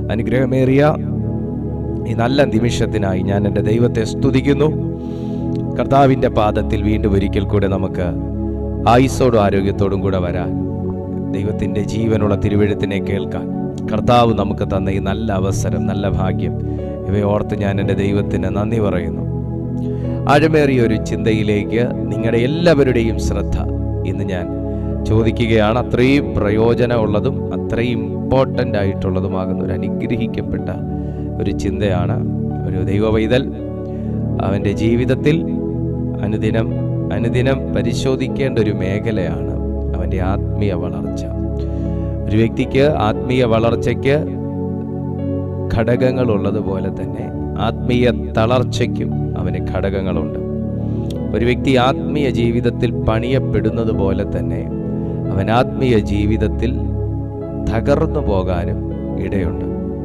അനുഗ്രഹമേറിയ ഈ നല്ല നിമിഷത്തിനായി ഞാൻ എൻ്റെ ദൈവത്തെ സ്തുതിക്കുന്നു കർത്താവിൻ്റെ പാദത്തിൽ വീണ്ടും ഒരിക്കൽ കൂടെ നമുക്ക് ആയുസ്സോടും ആരോഗ്യത്തോടും കൂടെ വരാൻ ദൈവത്തിൻ്റെ ജീവനുള്ള തിരുവഴുത്തിനെ കേൾക്കാൻ കർത്താവ് നമുക്ക് തന്ന ഈ നല്ല അവസരം നല്ല ഭാഗ്യം ഇവയെ ഓർത്ത് ഞാൻ എൻ്റെ ദൈവത്തിന് നന്ദി പറയുന്നു ആഴമേറിയ ഒരു ചിന്തയിലേക്ക് നിങ്ങളുടെ എല്ലാവരുടെയും ശ്രദ്ധ ഇന്ന് ഞാൻ ചോദിക്കുകയാണ് അത്രയും പ്രയോജനമുള്ളതും അത്രയും ഇമ്പോർട്ടൻ്റ് ആയിട്ടുള്ളതുമാകുന്ന ഒരു അനുഗ്രഹിക്കപ്പെട്ട ഒരു ചിന്തയാണ് ഒരു ദൈവവൈതൽ അവൻ്റെ ജീവിതത്തിൽ അനുദിനം അനുദിനം പരിശോധിക്കേണ്ട ഒരു മേഖലയാണ് അവൻ്റെ ആത്മീയ വളർച്ച ഒരു വ്യക്തിക്ക് ആത്മീയ വളർച്ചയ്ക്ക് ഘടകങ്ങളുള്ളതുപോലെ തന്നെ ആത്മീയ തളർച്ചയ്ക്കും അവന് ഘടകങ്ങളുണ്ട് ഒരു വ്യക്തി ആത്മീയ ജീവിതത്തിൽ പണിയപ്പെടുന്നത് പോലെ തന്നെ അവൻ ആത്മീയ ജീവിതത്തിൽ തകർന്നു പോകാനും ഇടയുണ്ട്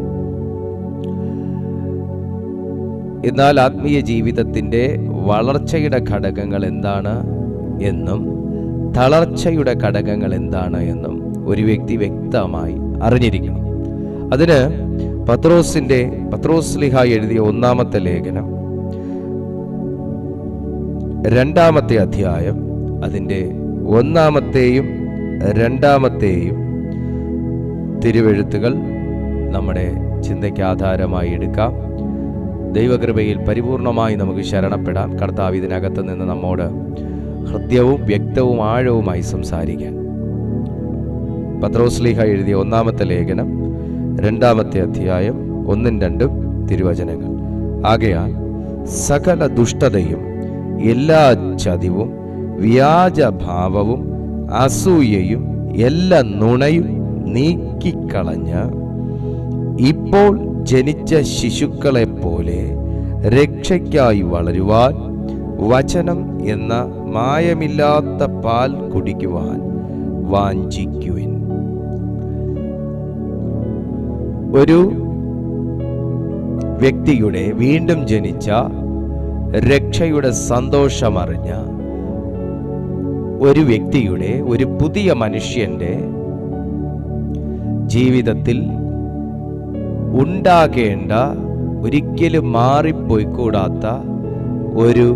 എന്നാൽ ആത്മീയ ജീവിതത്തിൻ്റെ വളർച്ചയുടെ ഘടകങ്ങൾ എന്താണ് എന്നും തളർച്ചയുടെ ഘടകങ്ങൾ എന്താണ് എന്നും ഒരു വ്യക്തി വ്യക്തമായി അറിഞ്ഞിരിക്കണം അതിന് പത്രോസിന്റെ പത്രോസ് ലിഹ എഴുതിയ ഒന്നാമത്തെ ലേഖനം രണ്ടാമത്തെ അധ്യായം അതിൻ്റെ ഒന്നാമത്തെയും രണ്ടാമത്തെയും തിരുവെഴുത്തുകൾ നമ്മുടെ ചിന്തയ്ക്ക് ആധാരമായി എടുക്കാം ദൈവകൃപയിൽ പരിപൂർണമായി നമുക്ക് ശരണപ്പെടാം കർത്താവ് ഇതിനകത്ത് നിന്ന് നമ്മോട് ഹൃദ്യവും വ്യക്തവും ആഴവുമായി സംസാരിക്കാൻ പത്രോസ്ലിഹ എഴുതിയ ഒന്നാമത്തെ ലേഖനം രണ്ടാമത്തെ അധ്യായം ഒന്നും രണ്ടും തിരുവചനങ്ങൾ ആകയാൽ സകല ദുഷ്ടതയും എല്ലാ ചതിവും വ്യാജഭാവവും അസൂയയും എല്ലാ നുണയും നീക്കിക്കളഞ്ഞ് ഇപ്പോൾ ജനിച്ച ശിശുക്കളെ പോലെ രക്ഷയ്ക്കായി വളരുവാൻ വചനം എന്ന മായമില്ലാത്ത പാൽ കുടിക്കുവാൻ വാഞ്ചിക്കുവിൻ ഒരു വ്യക്തിയുടെ വീണ്ടും ജനിച്ച രക്ഷയുടെ സന്തോഷമറിഞ്ഞ ഒരു വ്യക്തിയുടെ ഒരു പുതിയ മനുഷ്യന്റെ ജീവിതത്തിൽ ഉണ്ടാകേണ്ട ഒരിക്കലും മാറിപ്പോയിക്കൂടാത്ത ഒരു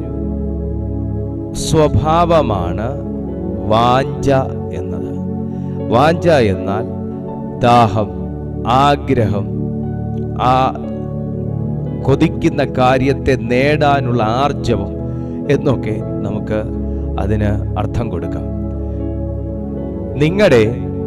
സ്വഭാവമാണ് വാഞ്ച എന്നത് വാഞ്ച എന്നാൽ ദാഹം ആഗ്രഹം ആ കൊതിക്കുന്ന കാര്യത്തെ നേടാനുള്ള ആർജവം എന്നൊക്കെ നമുക്ക് അതിന് അർത്ഥം കൊടുക്കാം നിങ്ങളുടെ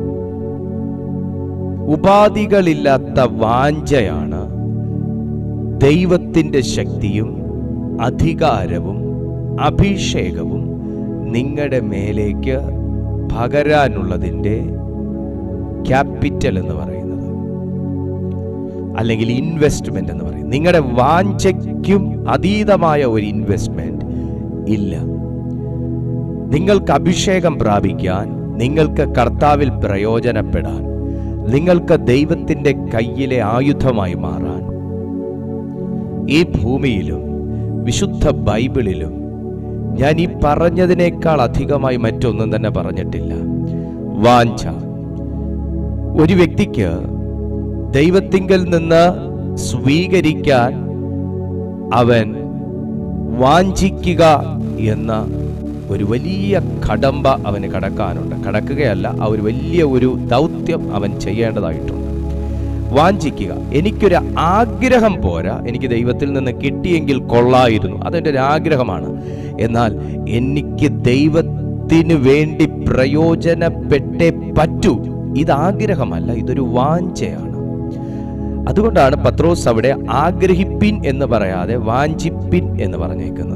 ഉപാധികളില്ലാത്ത വാഞ്ചയാണ് ദൈവത്തിൻ്റെ ശക്തിയും അധികാരവും അഭിഷേകവും നിങ്ങളുടെ മേലേക്ക് പകരാനുള്ളതിൻ്റെ ക്യാപിറ്റൽ എന്ന് പറയുന്നത് അല്ലെങ്കിൽ ഇൻവെസ്റ്റ്മെന്റ് എന്ന് പറയും നിങ്ങളുടെ വാഞ്ചയ്ക്കും അതീതമായ ഒരു ഇൻവെസ്റ്റ്മെന്റ് ഇല്ല നിങ്ങൾക്ക് അഭിഷേകം പ്രാപിക്കാൻ നിങ്ങൾക്ക് കർത്താവിൽ പ്രയോജനപ്പെടാൻ നിങ്ങൾക്ക് ദൈവത്തിൻ്റെ കയ്യിലെ ആയുധമായി മാറാൻ ഈ ഭൂമിയിലും വിശുദ്ധ ബൈബിളിലും ഞാൻ ഈ പറഞ്ഞതിനേക്കാൾ അധികമായി മറ്റൊന്നും തന്നെ പറഞ്ഞിട്ടില്ല വാഞ്ച ഒരു വ്യക്തിക്ക് ദൈവത്തിങ്കൽ നിന്ന് സ്വീകരിക്കാൻ അവൻ വാഞ്ചിക്കുക എന്ന ഒരു വലിയ കടമ്പ അവന് കടക്കാനുണ്ട് കടക്കുകയല്ല ആ ഒരു വലിയ ഒരു ദൗത്യം അവൻ ചെയ്യേണ്ടതായിട്ടുണ്ട് വാഞ്ചിക്കുക എനിക്കൊരു ആഗ്രഹം പോരാ എനിക്ക് ദൈവത്തിൽ നിന്ന് കിട്ടിയെങ്കിൽ കൊള്ളായിരുന്നു അതെൻ്റെ ഒരു ആഗ്രഹമാണ് എന്നാൽ എനിക്ക് ദൈവത്തിന് വേണ്ടി പ്രയോജനപ്പെട്ടേ പറ്റൂ ഇത് ആഗ്രഹമല്ല ഇതൊരു വാഞ്ചയാണ് അതുകൊണ്ടാണ് പത്രോസ് അവിടെ ആഗ്രഹിപ്പിൻ എന്ന് പറയാതെ വാഞ്ചിപ്പിൻ എന്ന് പറഞ്ഞേക്കുന്നത്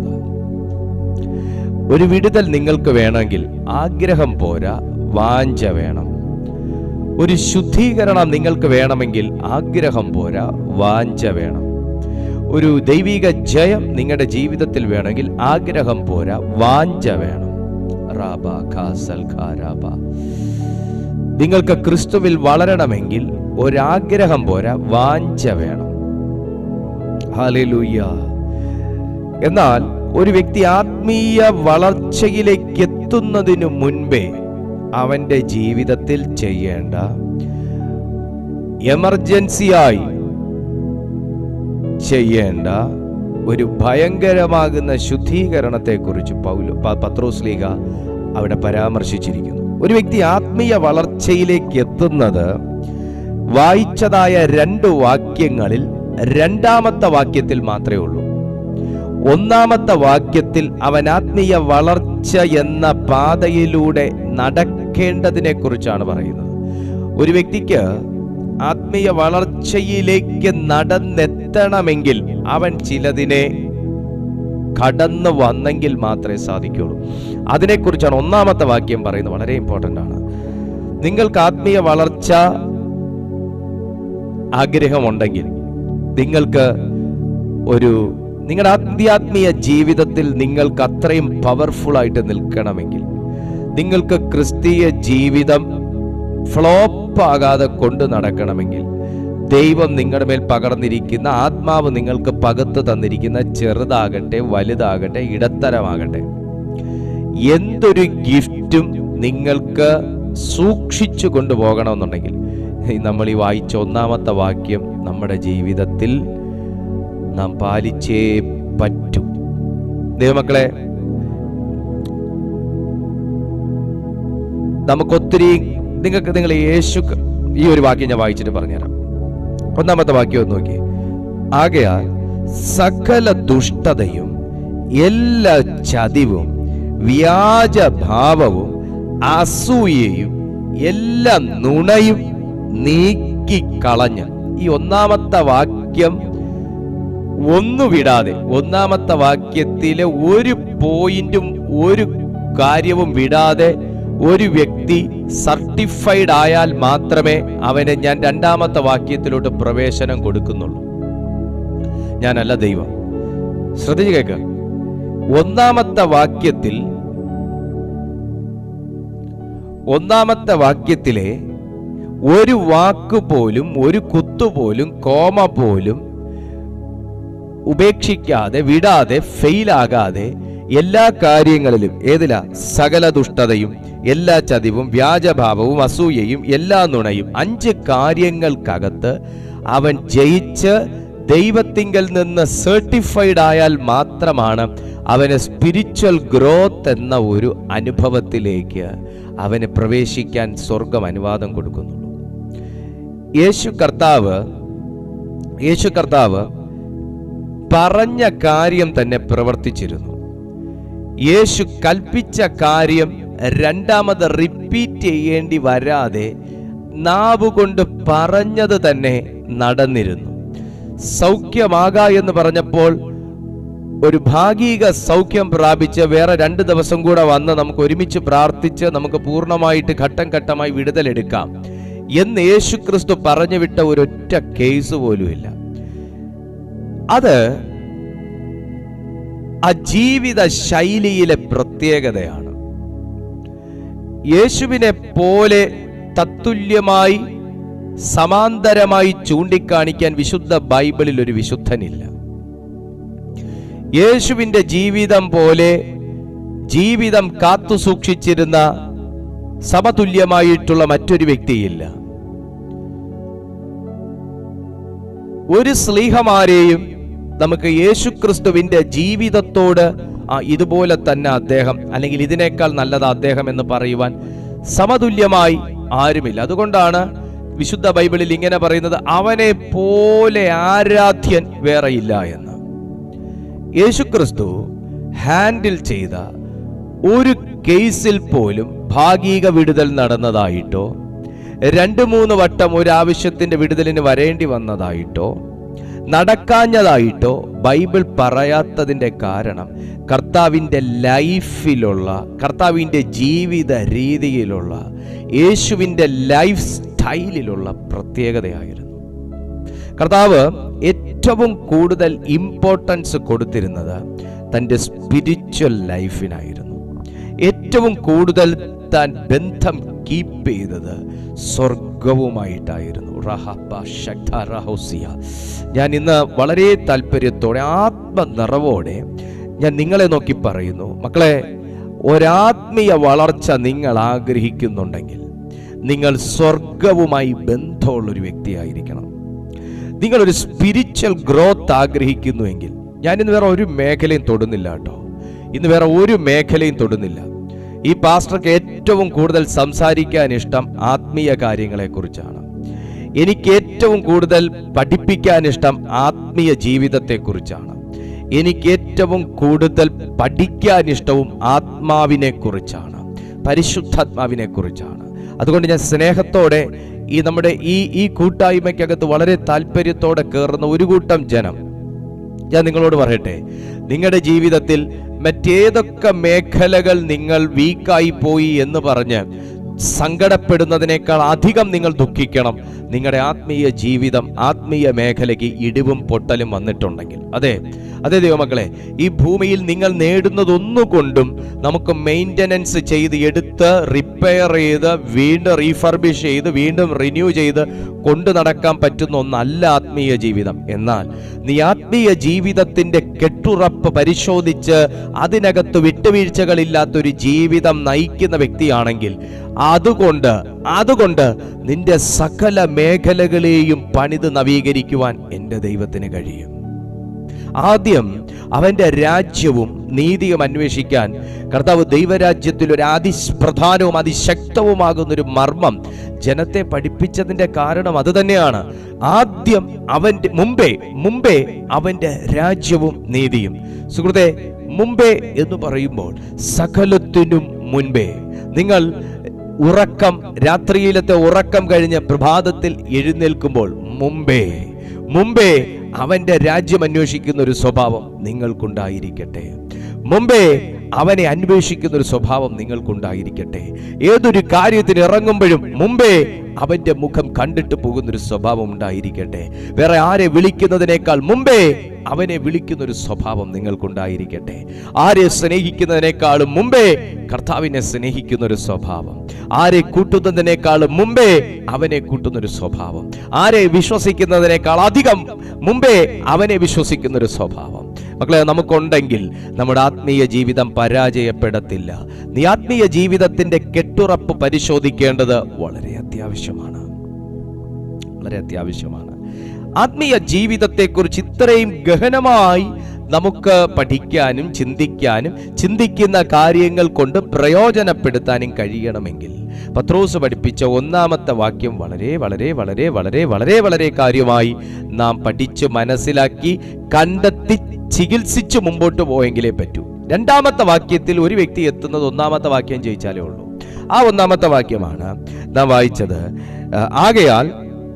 ഒരു വിടുതൽ നിങ്ങൾക്ക് വേണമെങ്കിൽ ആഗ്രഹം പോരാ വാഞ്ച വേണം ഒരു ശുദ്ധീകരണം നിങ്ങൾക്ക് വേണമെങ്കിൽ ആഗ്രഹം പോരാ വാഞ്ച വേണം ഒരു ദൈവിക ജയം നിങ്ങളുടെ ജീവിതത്തിൽ വേണമെങ്കിൽ ആഗ്രഹം പോരാ വാഞ്ച വേണം റാബ ഖാസൽ ഖാ രാബ. നിങ്ങൾക്ക് ക്രിസ്തുവിൽ വളരണമെങ്കിൽ ഒരാഗ്രഹം പോരാ വാഞ്ച വേണം ഹല്ലേലൂയ എന്നാൽ ഒരു വ്യക്തി ആത്മീയ വളർച്ചയിലേക്ക് എത്തുന്നതിനു മുൻപേ അവന്റെ ജീവിതത്തിൽ ചെയ്യേണ്ട എമർജൻസിയായി ചെയ്യേണ്ട ഒരു ഭയങ്കരമാകുന്ന ശുദ്ധീകരണത്തെക്കുറിച്ച് പൗലോ പ- പത്രോസ് ലീഗ അവിടെ പരാമർശിച്ചിരിക്കുന്നു ഒരു വ്യക്തി ആത്മീയ വളർച്ചയിലേക്ക് എത്തുന്നത് വായിച്ചതായ രണ്ട് വാക്യങ്ങളിൽ രണ്ടാമത്തെ വാക്യത്തിൽ മാത്രമേ ഉള്ളൂ ഒന്നാമത്തെ വാക്യത്തിൽ അവൻ ആത്മീയ വളർച്ച എന്ന പാതയിലൂടെ നടക്കേണ്ടതിനെ കുറിച്ചാണ് പറയുന്നത് ഒരു വ്യക്തിക്ക് ആത്മീയ വളർച്ചയിലേക്ക് നടന്നെത്തണമെങ്കിൽ അവൻ ചിലതിനെ കടന്നു വന്നെങ്കിൽ മാത്രമേ സാധിക്കുള്ളൂ അതിനെക്കുറിച്ചാണ് ഒന്നാമത്തെ വാക്യം പറയുന്നത് വളരെ ഇമ്പോർട്ടൻ്റ് ആണ് നിങ്ങൾക്ക് ആത്മീയ വളർച്ച ആഗ്രഹമുണ്ടെങ്കിൽ നിങ്ങൾക്ക് ഒരു നിങ്ങളുടെ ആധ്യാത്മീയ ജീവിതത്തിൽ നിങ്ങൾക്ക് അത്രയും പവർഫുൾ ആയിട്ട് നിൽക്കണമെങ്കിൽ നിങ്ങൾക്ക് ക്രിസ്തീയ ജീവിതം ഫ്ലോപ്പ് ആകാതെ കൊണ്ടു നടക്കണമെങ്കിൽ ദൈവം നിങ്ങളുടെ മേൽ പകർന്നിരിക്കുന്ന ആത്മാവ് നിങ്ങൾക്ക് പകത്ത് തന്നിരിക്കുന്ന ചെറുതാകട്ടെ വലുതാകട്ടെ ഇടത്തരമാകട്ടെ എന്തൊരു ഗിഫ്റ്റും നിങ്ങൾക്ക് സൂക്ഷിച്ചു കൊണ്ടുപോകണമെന്നുണ്ടെങ്കിൽ ഈ നമ്മൾ ഈ വായിച്ച ഒന്നാമത്തെ വാക്യം നമ്മുടെ ജീവിതത്തിൽ നാം പാലിച്ചേ പറ്റൂ ദൈവമക്കളെ നമുക്കൊത്തിരി നിങ്ങൾക്ക് നിങ്ങൾ യേശു ഈ ഒരു വാക്യം ഞാൻ വായിച്ചിട്ട് പറഞ്ഞുതരാം ഒന്നാമത്തെ വാക്യം ഒന്ന് നോക്കി ആകയാൽ സകല ദുഷ്ടതയും എല്ലാ ചതിവും വ്യാജഭാവവും അസൂയയും എല്ലാ നുണയും നീക്കിക്കളഞ്ഞ് ഈ ഒന്നാമത്തെ വാക്യം ഒന്നു വിടാതെ ഒന്നാമത്തെ വാക്യത്തിലെ ഒരു പോയിന്റും ഒരു കാര്യവും വിടാതെ ഒരു വ്യക്തി സർട്ടിഫൈഡ് ആയാൽ മാത്രമേ അവന് ഞാൻ രണ്ടാമത്തെ വാക്യത്തിലോട്ട് പ്രവേശനം കൊടുക്കുന്നുള്ളൂ ഞാനല്ല ദൈവം ശ്രദ്ധിച്ചു കേൾക്കുക ഒന്നാമത്തെ വാക്യത്തിൽ ഒന്നാമത്തെ വാക്യത്തിലെ ഒരു വാക്ക് പോലും ഒരു കുത്തുപോലും കോമ പോലും ഉപേക്ഷിക്കാതെ വിടാതെ ഫെയിലാകാതെ എല്ലാ കാര്യങ്ങളിലും ഏതിലാ സകല ദുഷ്ടതയും എല്ലാ ചതിവും വ്യാജഭാവവും അസൂയയും എല്ലാ നുണയും അഞ്ച് കാര്യങ്ങൾക്കകത്ത് അവൻ ജയിച്ച് ദൈവത്തിങ്കൽ നിന്ന് സർട്ടിഫൈഡ് ആയാൽ മാത്രമാണ് അവന് സ്പിരിച്വൽ ഗ്രോത്ത് എന്ന ഒരു അനുഭവത്തിലേക്ക് അവന് പ്രവേശിക്കാൻ സ്വർഗം അനുവാദം കൊടുക്കുന്നുള്ളൂ യേശു കർത്താവ് യേശു കർത്താവ് പറഞ്ഞ കാര്യം തന്നെ പ്രവർത്തിച്ചിരുന്നു യേശു കൽപ്പിച്ച കാര്യം രണ്ടാമത് റിപ്പീറ്റ് ചെയ്യേണ്ടി വരാതെ നാവുകൊണ്ട് പറഞ്ഞത് തന്നെ നടന്നിരുന്നു സൗഖ്യമാക എന്ന് പറഞ്ഞപ്പോൾ ഒരു ഭാഗിക സൗഖ്യം പ്രാപിച്ച് വേറെ രണ്ട് ദിവസം കൂടെ വന്ന് നമുക്ക് ഒരുമിച്ച് പ്രാർത്ഥിച്ച് നമുക്ക് പൂർണ്ണമായിട്ട് ഘട്ടം ഘട്ടമായി വിടുതലെടുക്കാം എന്ന് യേശു ക്രിസ്തു പറഞ്ഞു വിട്ട ഒരൊറ്റ കേസ് പോലുമില്ല അത് ആ ജീവിത ശൈലിയിലെ പ്രത്യേകതയാണ് യേശുവിനെ പോലെ തത്തുല്യമായി സമാന്തരമായി ചൂണ്ടിക്കാണിക്കാൻ വിശുദ്ധ ബൈബിളിൽ ഒരു വിശുദ്ധനില്ല യേശുവിന്റെ ജീവിതം പോലെ ജീവിതം കാത്തു സൂക്ഷിച്ചിരുന്ന സമതുല്യമായിട്ടുള്ള മറ്റൊരു വ്യക്തിയില്ല ഒരു സ്ലീഹമാരെയും നമുക്ക് യേശുക്രിസ്തുവിന്റെ ജീവിതത്തോട് ആ ഇതുപോലെ തന്നെ അദ്ദേഹം അല്ലെങ്കിൽ ഇതിനേക്കാൾ നല്ലത് അദ്ദേഹം എന്ന് പറയുവാൻ സമതുല്യമായി ആരുമില്ല അതുകൊണ്ടാണ് വിശുദ്ധ ബൈബിളിൽ ഇങ്ങനെ പറയുന്നത് അവനെ പോലെ ആരാധ്യൻ വേറെയില്ല എന്ന് യേശുക്രിസ്തു ഹാൻഡിൽ ചെയ്ത ഒരു കേസിൽ പോലും ഭാഗിക വിടുതൽ നടന്നതായിട്ടോ രണ്ട് മൂന്ന് വട്ടം ഒരു ആവശ്യത്തിന്റെ വിടുതലിന് വരേണ്ടി വന്നതായിട്ടോ നടക്കാഞ്ഞതായിട്ടോ ബൈബിൾ പറയാത്തതിൻ്റെ കാരണം കർത്താവിൻ്റെ ലൈഫിലുള്ള കർത്താവിൻ്റെ ജീവിത രീതിയിലുള്ള യേശുവിൻ്റെ ലൈഫ് സ്റ്റൈലിലുള്ള പ്രത്യേകതയായിരുന്നു കർത്താവ് ഏറ്റവും കൂടുതൽ ഇമ്പോർട്ടൻസ് കൊടുത്തിരുന്നത് തൻ്റെ സ്പിരിച്വൽ ലൈഫിനായിരുന്നു ഏറ്റവും കൂടുതൽ താൻ ബന്ധം കീപ്പ് ചെയ്തത് സ്വർഗവുമായിട്ടായിരുന്നു റഹബ ശക്ത റഹോസിയ ഞാൻ ഇന്ന് വളരെ താല്പര്യത്തോടെ ആത്മനിറവോടെ ഞാൻ നിങ്ങളെ നോക്കി പറയുന്നു മക്കളെ ഒരാത്മീയ വളർച്ച നിങ്ങൾ ആഗ്രഹിക്കുന്നുണ്ടെങ്കിൽ നിങ്ങൾ സ്വർഗവുമായി ബന്ധമുള്ളൊരു വ്യക്തിയായിരിക്കണം നിങ്ങളൊരു സ്പിരിച്വൽ ഗ്രോത്ത് ആഗ്രഹിക്കുന്നുവെങ്കിൽ ഞാനിന്ന് വേറെ ഒരു മേഖലയും തൊടുന്നില്ല കേട്ടോ ഇന്ന് വേറെ ഒരു മേഖലയും തൊടുന്നില്ല ഈ പാസ്റ്റർക്ക് ഏറ്റവും കൂടുതൽ സംസാരിക്കാൻ ഇഷ്ടം ആത്മീയ കാര്യങ്ങളെക്കുറിച്ചാണ് എനിക്ക് ഏറ്റവും കൂടുതൽ പഠിപ്പിക്കാൻ ഇഷ്ടം ആത്മീയ ജീവിതത്തെക്കുറിച്ചാണ് എനിക്ക് ഏറ്റവും കൂടുതൽ പഠിക്കാൻ ഇഷ്ടവും ആത്മാവിനെ കുറിച്ചാണ് പരിശുദ്ധാത്മാവിനെ കുറിച്ചാണ് അതുകൊണ്ട് ഞാൻ സ്നേഹത്തോടെ ഈ നമ്മുടെ ഈ ഈ കൂട്ടായ്മയ്ക്കകത്ത് വളരെ താല്പര്യത്തോടെ കയറുന്ന ഒരു കൂട്ടം ജനം ഞാൻ നിങ്ങളോട് പറയട്ടെ നിങ്ങളുടെ ജീവിതത്തിൽ മറ്റേതൊക്കെ മേഖലകൾ നിങ്ങൾ വീക്കായി പോയി എന്ന് പറഞ്ഞ് സങ്കടപ്പെടുന്നതിനേക്കാൾ അധികം നിങ്ങൾ ദുഃഖിക്കണം നിങ്ങളുടെ ആത്മീയ ജീവിതം ആത്മീയ മേഖലയ്ക്ക് ഇടിവും പൊട്ടലും വന്നിട്ടുണ്ടെങ്കിൽ അതെ അതെ ദൈവമക്കളെ ഈ ഭൂമിയിൽ നിങ്ങൾ നേടുന്നതൊന്നുകൊണ്ടും നമുക്ക് മെയിൻ്റനൻസ് ചെയ്ത് എടുത്ത് റിപ്പയർ ചെയ്ത് വീണ്ടും റീഫർബിഷ് ചെയ്ത് വീണ്ടും റിന്യൂ ചെയ്ത് കൊണ്ടു നടക്കാൻ പറ്റുന്ന ഒന്നല്ല ആത്മീയ ജീവിതം എന്നാൽ നീ ആത്മീയ ജീവിതത്തിന്റെ കെട്ടുറപ്പ് പരിശോധിച്ച് അതിനകത്ത് വിട്ടുവീഴ്ചകളില്ലാത്തൊരു ജീവിതം നയിക്കുന്ന വ്യക്തിയാണെങ്കിൽ അതുകൊണ്ട് അതുകൊണ്ട് നിന്റെ സകല മേഖലകളെയും പണിത് നവീകരിക്കുവാൻ എൻ്റെ ദൈവത്തിന് കഴിയും ആദ്യം അവന്റെ രാജ്യവും നീതിയും അന്വേഷിക്കാൻ കർത്താവ് ദൈവരാജ്യത്തിൽ ഒരു അതിപ്രധാനവും അതിശക്തവുമാകുന്ന ഒരു മർമ്മം ജനത്തെ പഠിപ്പിച്ചതിന്റെ കാരണം അത് തന്നെയാണ് ആദ്യം അവന്റെ മുമ്പേ മുമ്പേ അവന്റെ രാജ്യവും നീതിയും സുഹൃത്തെ മുമ്പേ എന്ന് പറയുമ്പോൾ സകലത്തിനും മുൻപേ നിങ്ങൾ ഉറക്കം രാത്രിയിലത്തെ ഉറക്കം കഴിഞ്ഞ് പ്രഭാതത്തിൽ എഴുന്നേൽക്കുമ്പോൾ മുമ്പേ മുമ്പേ അവന്റെ രാജ്യം അന്വേഷിക്കുന്ന ഒരു സ്വഭാവം നിങ്ങൾക്കുണ്ടായിരിക്കട്ടെ മുമ്പേ അവനെ അന്വേഷിക്കുന്ന ഒരു സ്വഭാവം നിങ്ങൾക്കുണ്ടായിരിക്കട്ടെ ഏതൊരു കാര്യത്തിന് ഇറങ്ങുമ്പോഴും മുമ്പേ അവന്റെ മുഖം കണ്ടിട്ട് പോകുന്ന ഒരു സ്വഭാവം ഉണ്ടായിരിക്കട്ടെ വേറെ ആരെ വിളിക്കുന്നതിനേക്കാൾ മുമ്പേ അവനെ വിളിക്കുന്ന ഒരു സ്വഭാവം നിങ്ങൾക്കുണ്ടായിരിക്കട്ടെ ആരെ സ്നേഹിക്കുന്നതിനേക്കാളും മുമ്പേ കർത്താവിനെ സ്നേഹിക്കുന്ന ഒരു സ്വഭാവം ആരെ കൂട്ടുന്നതിനേക്കാളും മുമ്പേ അവനെ കൂട്ടുന്ന ഒരു സ്വഭാവം ആരെ വിശ്വസിക്കുന്നതിനേക്കാൾ അധികം മുമ്പേ അവനെ വിശ്വസിക്കുന്ന ഒരു സ്വഭാവം മക്കളെ നമുക്കുണ്ടെങ്കിൽ നമ്മുടെ ആത്മീയ ജീവിതം പരാജയപ്പെടത്തില്ല നീ ആത്മീയ ജീവിതത്തിന്റെ കെട്ടുറപ്പ് പരിശോധിക്കേണ്ടത് വളരെ അത്യാവശ്യമാണ് വളരെ അത്യാവശ്യമാണ് ആത്മീയ ജീവിതത്തെക്കുറിച്ച് ഇത്രയും ഗഹനമായി നമുക്ക് പഠിക്കാനും ചിന്തിക്കാനും ചിന്തിക്കുന്ന കാര്യങ്ങൾ കൊണ്ട് പ്രയോജനപ്പെടുത്താനും കഴിയണമെങ്കിൽ പത്രോസ് പഠിപ്പിച്ച ഒന്നാമത്തെ വാക്യം വളരെ വളരെ വളരെ വളരെ വളരെ വളരെ കാര്യമായി നാം പഠിച്ച് മനസ്സിലാക്കി കണ്ടെത്തി ചികിത്സിച്ച് മുമ്പോട്ട് പോയെങ്കിലേ പറ്റൂ രണ്ടാമത്തെ വാക്യത്തിൽ ഒരു വ്യക്തി എത്തുന്നത് ഒന്നാമത്തെ വാക്യം ജയിച്ചാലേ ഉള്ളൂ ആ ഒന്നാമത്തെ വാക്യമാണ് നാം വായിച്ചത് ആ, ആകയാൽ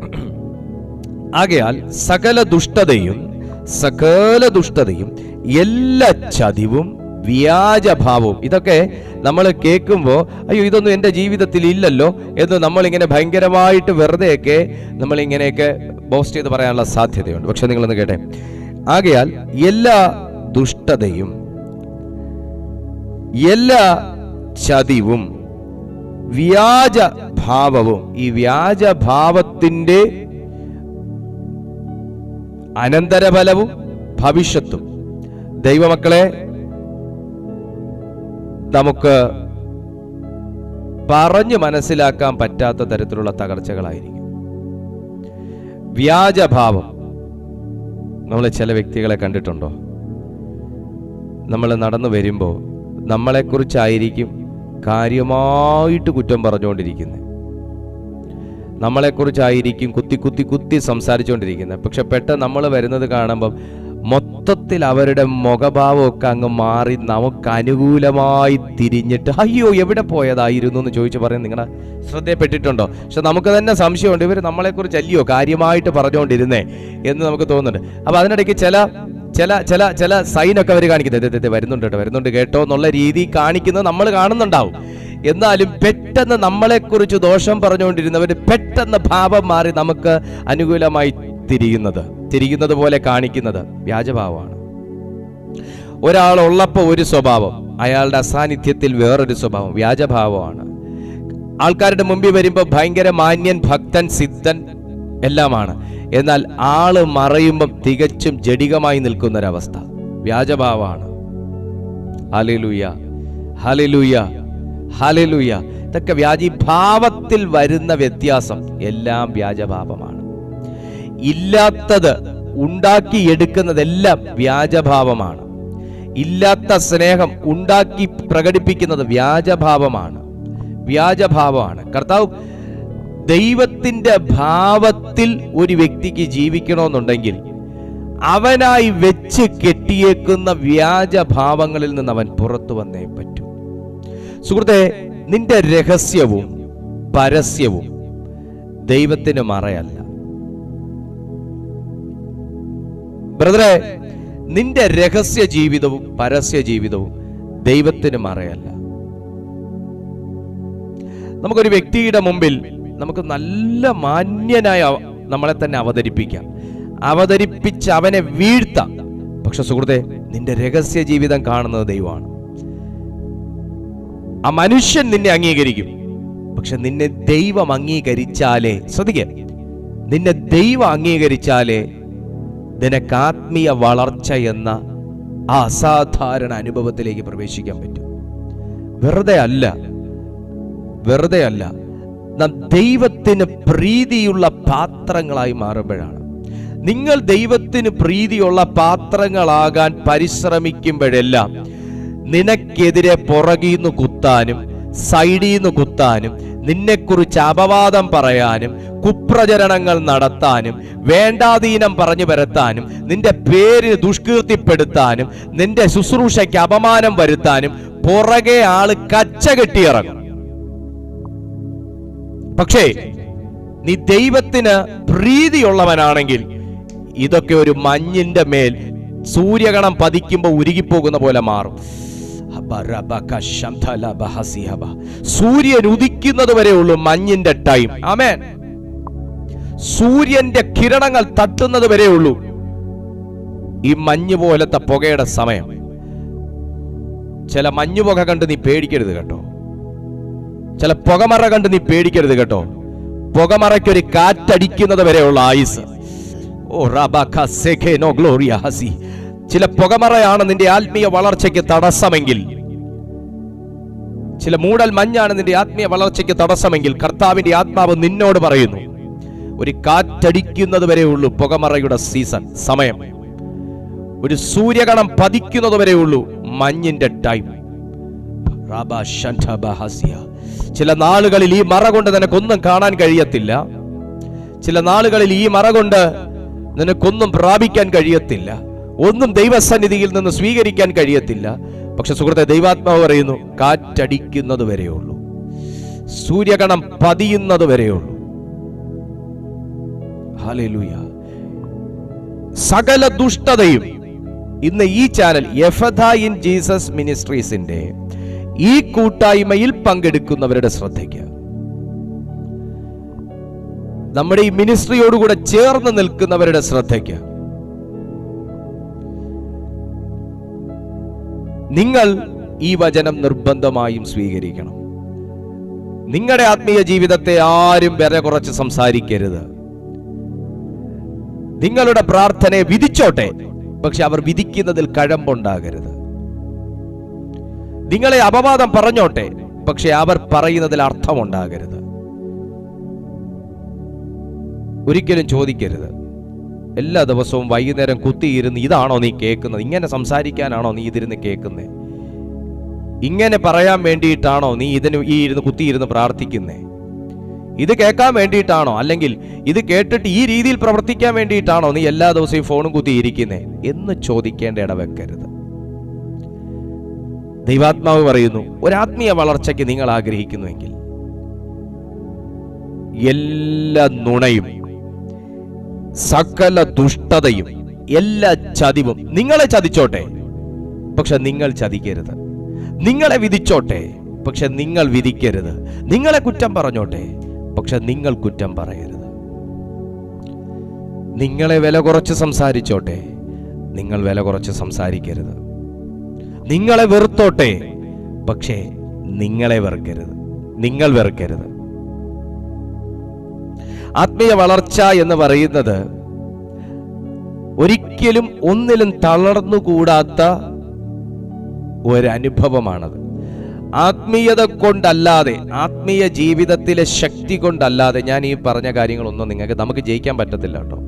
ആകയാൽ സകല ദുഷ്ടതയും സകല ദുഷ്ടതയും എല്ലാ ചതിവും വ്യാജഭാവവും ഇതൊക്കെ നമ്മൾ കേൾക്കുമ്പോൾ അയ്യോ ഇതൊന്നും എൻ്റെ ജീവിതത്തിൽ ഇല്ലല്ലോ എന്ന് നമ്മളിങ്ങനെ ഭയങ്കരമായിട്ട് വെറുതെയൊക്കെ നമ്മളിങ്ങനെയൊക്കെ ബോസ്റ്റ് ചെയ്ത് പറയാനുള്ള സാധ്യതയുണ്ട് പക്ഷെ നിങ്ങളൊന്ന് കേട്ടെ ആകയാൽ എല്ലാ ദുഷ്ടതയും എല്ലാ ചതിവും വ്യാജഭാവവും ഈ വ്യാജഭാവത്തിൻ്റെ അനന്തരഫലവും ഭവിഷ്യത്തും ദൈവമക്കളെ നമുക്ക് പറഞ്ഞു മനസ്സിലാക്കാൻ പറ്റാത്ത തരത്തിലുള്ള തകർച്ചകളായിരിക്കും വ്യാജഭാവം നമ്മൾ ചില വ്യക്തികളെ കണ്ടിട്ടുണ്ടോ നമ്മൾ നടന്നു വരുമ്പോൾ നമ്മളെക്കുറിച്ചായിരിക്കും കാര്യമായിട്ട് കുറ്റം പറഞ്ഞുകൊണ്ടിരിക്കുന്നത് നമ്മളെക്കുറിച്ചായിരിക്കും കുത്തി കുത്തി കുത്തി സംസാരിച്ചുകൊണ്ടിരിക്കുന്നത് പക്ഷെ പെട്ടെന്ന് നമ്മൾ വരുന്നത് കാണുമ്പം മൊത്തത്തിൽ അവരുടെ മുഖഭാവമൊക്കെ അങ്ങ് മാറി നമുക്ക് അനുകൂലമായി തിരിഞ്ഞിട്ട് അയ്യോ എവിടെ പോയതായിരുന്നു എന്ന് ചോദിച്ചു പറയാൻ നിങ്ങളുടെ ശ്രദ്ധയപ്പെട്ടിട്ടുണ്ടോ പക്ഷെ നമുക്ക് തന്നെ സംശയമുണ്ട് ഇവർ നമ്മളെക്കുറിച്ച് അല്ലയോ കാര്യമായിട്ട് പറഞ്ഞുകൊണ്ടിരുന്നേ എന്ന് നമുക്ക് തോന്നുന്നുണ്ട് അപ്പോൾ അതിനിടയ്ക്ക് ചില ചില ചില ചില സൈനൊക്കെ അവർ കാണിക്കുന്നത് "ദേ, ദേ, ദേ, വരുന്നുണ്ട് കേട്ടോ വരുന്നുണ്ട് കേട്ടോ എന്നുള്ള രീതി കാണിക്കുന്നത് നമ്മൾ കാണുന്നുണ്ടാവും എന്നാലും പെട്ടെന്ന് നമ്മളെക്കുറിച്ച് ദോഷം പറഞ്ഞുകൊണ്ടിരുന്നവർ പെട്ടെന്ന് ഭാവം മാറി നമുക്ക് അനുകൂലമായി തിരിയുന്നത് തിരിയുന്നത് പോലെ കാണിക്കുന്നത് വ്യാജഭാവമാണ് ഒരാൾ ഉള്ളപ്പോൾ ഒരു സ്വഭാവം അയാളുടെ അസാന്നിധ്യത്തിൽ വേറൊരു സ്വഭാവം വ്യാജഭാവമാണ് ആൾക്കാരുടെ മുമ്പിൽ വരുമ്പോൾ ഭയങ്കര മാന്യൻ ഭക്തൻ സിദ്ധൻ എല്ലാമാണ് എന്നാൽ ആള് മറയുമ്പം തികച്ചും ജഡികമായി നിൽക്കുന്നൊരവസ്ഥ വ്യാജഭാവമാണ് ഹലിലുയ ഹലിലുയ ഹലിലുയ ഇതൊക്കെ വ്യാജി ഭാവത്തിൽ വരുന്ന വ്യത്യാസം എല്ലാം വ്യാജഭാവമാണ് ഇല്ലാത്തത് ഉണ്ടാക്കിയെടുക്കുന്നതെല്ലാം വ്യാജഭാവമാണ് ഇല്ലാത്ത സ്നേഹം ഉണ്ടാക്കി പ്രകടിപ്പിക്കുന്നത് വ്യാജഭാവമാണ് വ്യാജഭാവമാണ് കർത്താവ് ദൈവത്തിന്റെ ഭാവത്തിൽ ഒരു വ്യക്തിക്ക് ജീവിക്കണമെന്നുണ്ടെങ്കിൽ അവനായി വെച്ച് കെട്ടിയേക്കുന്ന വ്യാജഭാവങ്ങളിൽ നിന്ന് അവൻ പുറത്തു വന്നേ പറ്റൂ സുഹൃത്തെ നിന്റെ രഹസ്യവും പരസ്യവും ദൈവത്തിന് മറയല്ല ബ്രദറെ നിന്റെ രഹസ്യ ജീവിതവും പരസ്യ ജീവിതവും ദൈവത്തിന് മറയല്ല നമുക്കൊരു വ്യക്തിയുടെ മുമ്പിൽ നമുക്ക് നല്ല മാന്യനായ അവ- നമ്മളെ തന്നെ അവതരിപ്പിക്കാം അവതരിപ്പിച്ച് അവനെ വീഴ്ത്താം പക്ഷെ സുഹൃത്തെ നിന്റെ രഹസ്യ ജീവിതം കാണുന്നത് ദൈവമാണ് ആ മനുഷ്യൻ നിന്നെ അംഗീകരിക്കും പക്ഷെ നിന്നെ ദൈവം അംഗീകരിച്ചാലേ ശ്രദ്ധിക്ക നിന്നെ ദൈവം അംഗീകരിച്ചാലേ നിനക്ക് ആത്മീയ വളർച്ച എന്ന ആ അസാധാരണ അനുഭവത്തിലേക്ക് പ്രവേശിക്കാൻ പറ്റും വെറുതെ അല്ല വെറുതെ അല്ല നാം ദൈവത്തിന് പ്രീതിയുള്ള പാത്രങ്ങളായി മാറുമ്പോഴാണ് നിങ്ങൾ ദൈവത്തിന് പ്രീതിയുള്ള പാത്രങ്ങളാകാൻ പരിശ്രമിക്കുമ്പോഴെല്ലാം നിനക്കെതിരെ പുറകീന്ന് കുത്താനും സൈഡിൽ നിന്ന് കുത്താനും നിന്നെക്കുറിച്ച് അപവാദം പറയാനും കുപ്രചരണങ്ങൾ നടത്താനും വേണ്ടാധീനം പറഞ്ഞു വരത്താനും നിന്റെ പേര് ദുഷ്കീർത്തിപ്പെടുത്താനും നിന്റെ ശുശ്രൂഷയ്ക്ക് അപമാനം വരുത്താനും പുറകെ ആള് കച്ച കെട്ടിയിറങ്ങും പക്ഷേ നീ ദൈവത്തിന് പ്രീതിയുള്ളവനാണെങ്കിൽ ഇതൊക്കെ ഒരു മഞ്ഞിന്റെ മേൽ സൂര്യകണം പതിക്കുമ്പോൾ ഉരുകിപ്പോകുന്ന പോലെ മാറും സൂര്യൻ ഉദിക്കുന്നത് വരെ ഉള്ളൂ മഞ്ഞിന്റെ ടൈം ആമേൻ സൂര്യന്റെ കിരണങ്ങൾ തട്ടുന്നത് വരെ ഉള്ളൂ ഈ മഞ്ഞ് പോലത്തെ പുകയുടെ സമയം ചില മഞ്ഞുപുക കണ്ട് നീ പേടിക്കരുത് കേട്ടോ ചില പുകമറ കണ്ട് നീ പേടിക്കരുത് കേട്ടോ പുകമറയ്ക്ക് ഒരു കാറ്റടിക്കുന്നത് വരെയുള്ള ആയുസ് ഓ റബാഖ സെഖേനോ ഗ്ലോറിയ ഹസി ചില പുകമറയാണ് നിന്റെ ആത്മീയ വളർച്ചയ്ക്ക് തടസ്സമെങ്കിൽ ചില മൂടൽ മഞ്ഞാണ് നിന്റെ ആത്മീയ വളർച്ചയ്ക്ക് തടസ്സമെങ്കിൽ കർത്താവിന്റെ ആത്മാവ് നിന്നോട് പറയുന്നു ഒരു കാറ്റടിക്കുന്നത് വരെ ഉള്ളൂ പുകമറയുടെ സീസൺ സമയം ഒരു സൂര്യകണം പതിക്കുന്നത് വരെ ഉള്ളൂ മഞ്ഞിന്റെ ടൈം റാബ ഷൻഠബ ഹസിയ. ചില നാളുകളിൽ ഈ മറ കൊണ്ട് നിനക്കൊന്നും കാണാൻ കഴിയത്തില്ല ചില നാളുകളിൽ ഈ മറ കൊണ്ട് നിനക്കൊന്നും പ്രാപിക്കാൻ കഴിയത്തില്ല ഒന്നും ദൈവസന്നിധിയിൽ നിന്ന് സ്വീകരിക്കാൻ കഴിയത്തില്ല പക്ഷെ സുഹൃത്തെ ദൈവാത്മാവ് പറയുന്നു കാറ്റടിക്കുന്നത് വരെയുള്ളൂ സൂര്യകണം പതിയുന്നത് വരെയുള്ളൂ ഹല്ലേലൂയ സകല ദുഷ്ടതയും ഇന്ന് ഈ ചാനൽ യഫഥ ഇൻ ജീസസ് മിനിസ്ട്രീസിന്റെ ഈ കൂട്ടായ്മയിൽ പങ്കെടുക്കുന്നവരുടെ ശ്രദ്ധയ്ക്ക് നമ്മുടെ ഈ മിനിസ്ട്രിയോടുകൂടെ ചേർന്ന് നിൽക്കുന്നവരുടെ ശ്രദ്ധയ്ക്ക് നിങ്ങൾ ഈ വചനം നിർബന്ധമായും സ്വീകരിക്കണം നിങ്ങളുടെ ആത്മീയ ജീവിതത്തെ ആരും വില കുറച്ച് സംസാരിക്കരുത് നിങ്ങളുടെ പ്രാർത്ഥനയെ വിധിച്ചോട്ടെ പക്ഷെ അവർ വിധിക്കുന്നതിൽ കഴമ്പുണ്ടാകരുത് നിങ്ങളെ അപവാദം പറഞ്ഞോട്ടെ പക്ഷെ അവർ പറയുന്നതിൽ അർത്ഥമുണ്ടാകരുത് ഒരിക്കലും ചോദിക്കരുത് എല്ലാ ദിവസവും വൈകുന്നേരം കുത്തിയിരുന്ന് ഇതാണോ നീ കേൾക്കുന്നത് ഇങ്ങനെ സംസാരിക്കാനാണോ നീ ഇതിരുന്ന് കേൾക്കുന്നേ ഇങ്ങനെ പറയാൻ വേണ്ടിയിട്ടാണോ നീ ഇതിന് ഈ ഇരുന്ന് കുത്തിയിരുന്ന് പ്രാർത്ഥിക്കുന്നേ ഇത് കേൾക്കാൻ വേണ്ടിയിട്ടാണോ അല്ലെങ്കിൽ ഇത് കേട്ടിട്ട് ഈ രീതിയിൽ പ്രവർത്തിക്കാൻ വേണ്ടിയിട്ടാണോ നീ എല്ലാ ദിവസവും ഫോണും കുത്തിയിരിക്കുന്നേ എന്ന് ചോദിക്കേണ്ട ഇടവെക്കരുത് ദൈവാത്മാവ് പറയുന്നു ഒരാത്മീയ വളർച്ചയ്ക്ക് നിങ്ങൾ ആഗ്രഹിക്കുന്നുവെങ്കിൽ എല്ലാ നുണയും സകല ദുഷ്ടതയും എല്ലാ ചതിവും നിങ്ങളെ ചതിച്ചോട്ടെ പക്ഷെ നിങ്ങൾ ചതിക്കരുത് നിങ്ങളെ വിധിച്ചോട്ടെ പക്ഷെ നിങ്ങൾ വിധിക്കരുത് നിങ്ങളെ കുറ്റം പറഞ്ഞോട്ടെ പക്ഷെ നിങ്ങൾ കുറ്റം പറയരുത് നിങ്ങളെ വില കുറച്ച് സംസാരിച്ചോട്ടെ നിങ്ങൾ വില കുറച്ച് സംസാരിക്കരുത് നിങ്ങളെ വെറുത്തോട്ടെ പക്ഷേ നിങ്ങളെ വെറുക്കരുത് നിങ്ങൾ വെറുക്കരുത് ആത്മീയ വളർച്ച എന്ന് പറയുന്നത് ഒരിക്കലും ഒന്നിലും തളർന്നുകൂടാത്ത ഒരനുഭവമാണത് ആത്മീയത കൊണ്ടല്ലാതെ ആത്മീയ ജീവിതത്തിലെ ശക്തി കൊണ്ടല്ലാതെ ഞാൻ ഈ പറഞ്ഞ കാര്യങ്ങളൊന്നും നിങ്ങൾക്ക് നമുക്ക് ജയിക്കാൻ പറ്റത്തില്ല കേട്ടോ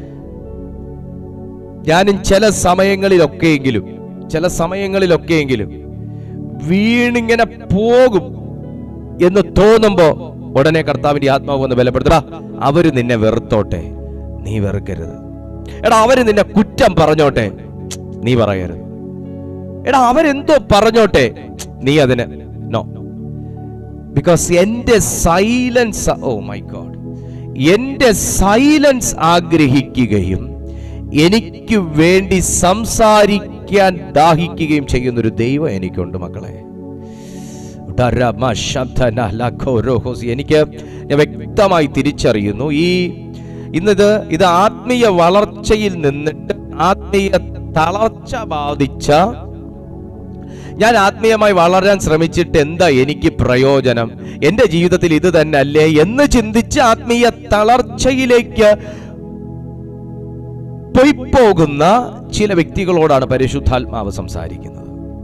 ഞാനും ചില സമയങ്ങളിലൊക്കെയെങ്കിലും ചില സമയങ്ങളിലൊക്കെയെങ്കിലും വീണിങ്ങനെ പോകും എന്ന് തോന്നുമ്പോ ഉടനെ കർത്താവിന്റെ ആത്മാവ് വന്ന് ബലപ്പെടുത്തടാ അവര് നിന്നെ വെറുത്തോട്ടെ നീ വെറുക്കരുത് എടാ അവര് നിന്നെ കുറ്റം പറഞ്ഞോട്ടെ നീ പറയരുത് എടാ അവരെന്തോ പറഞ്ഞോട്ടെ നീ അതിന് നോ ബിക്കോസ് എന്റെ സൈലൻസ് ഓ മൈ ഗോഡ് എന്റെ സൈലൻസ് ആഗ്രഹിക്കുകയും എനിക്ക് വേണ്ടി സംസാരിക്കാൻ ദാഹിക്കുകയും ചെയ്യുന്ന ഒരു ദൈവം എനിക്കുണ്ട് മക്കളെ ഡരമ ശബ്ദന ലഖോരോഹോസ്. എനിക്ക് ഞാൻ വ്യക്തമായി തിരിച്ചറിയുന്നു ഈ ഇന്നിത് ഇത് ആത്മീയ വളർച്ചയിൽ നിന്നിട്ട് ആത്മീയ തളർച്ച ബാധിച്ച ഞാൻ ആത്മീയമായി വളരാൻ ശ്രമിച്ചിട്ട് എന്താ എനിക്ക് പ്രയോജനം എൻ്റെ ജീവിതത്തിൽ ഇത് തന്നെ അല്ലേ എന്ന് ചിന്തിച്ച് ആത്മീയ തളർച്ചയിലേക്ക് പൊയ്പോകുന്ന ചില വ്യക്തികളോടാണ് പരിശുദ്ധാത്മാവ് സംസാരിക്കുന്നത്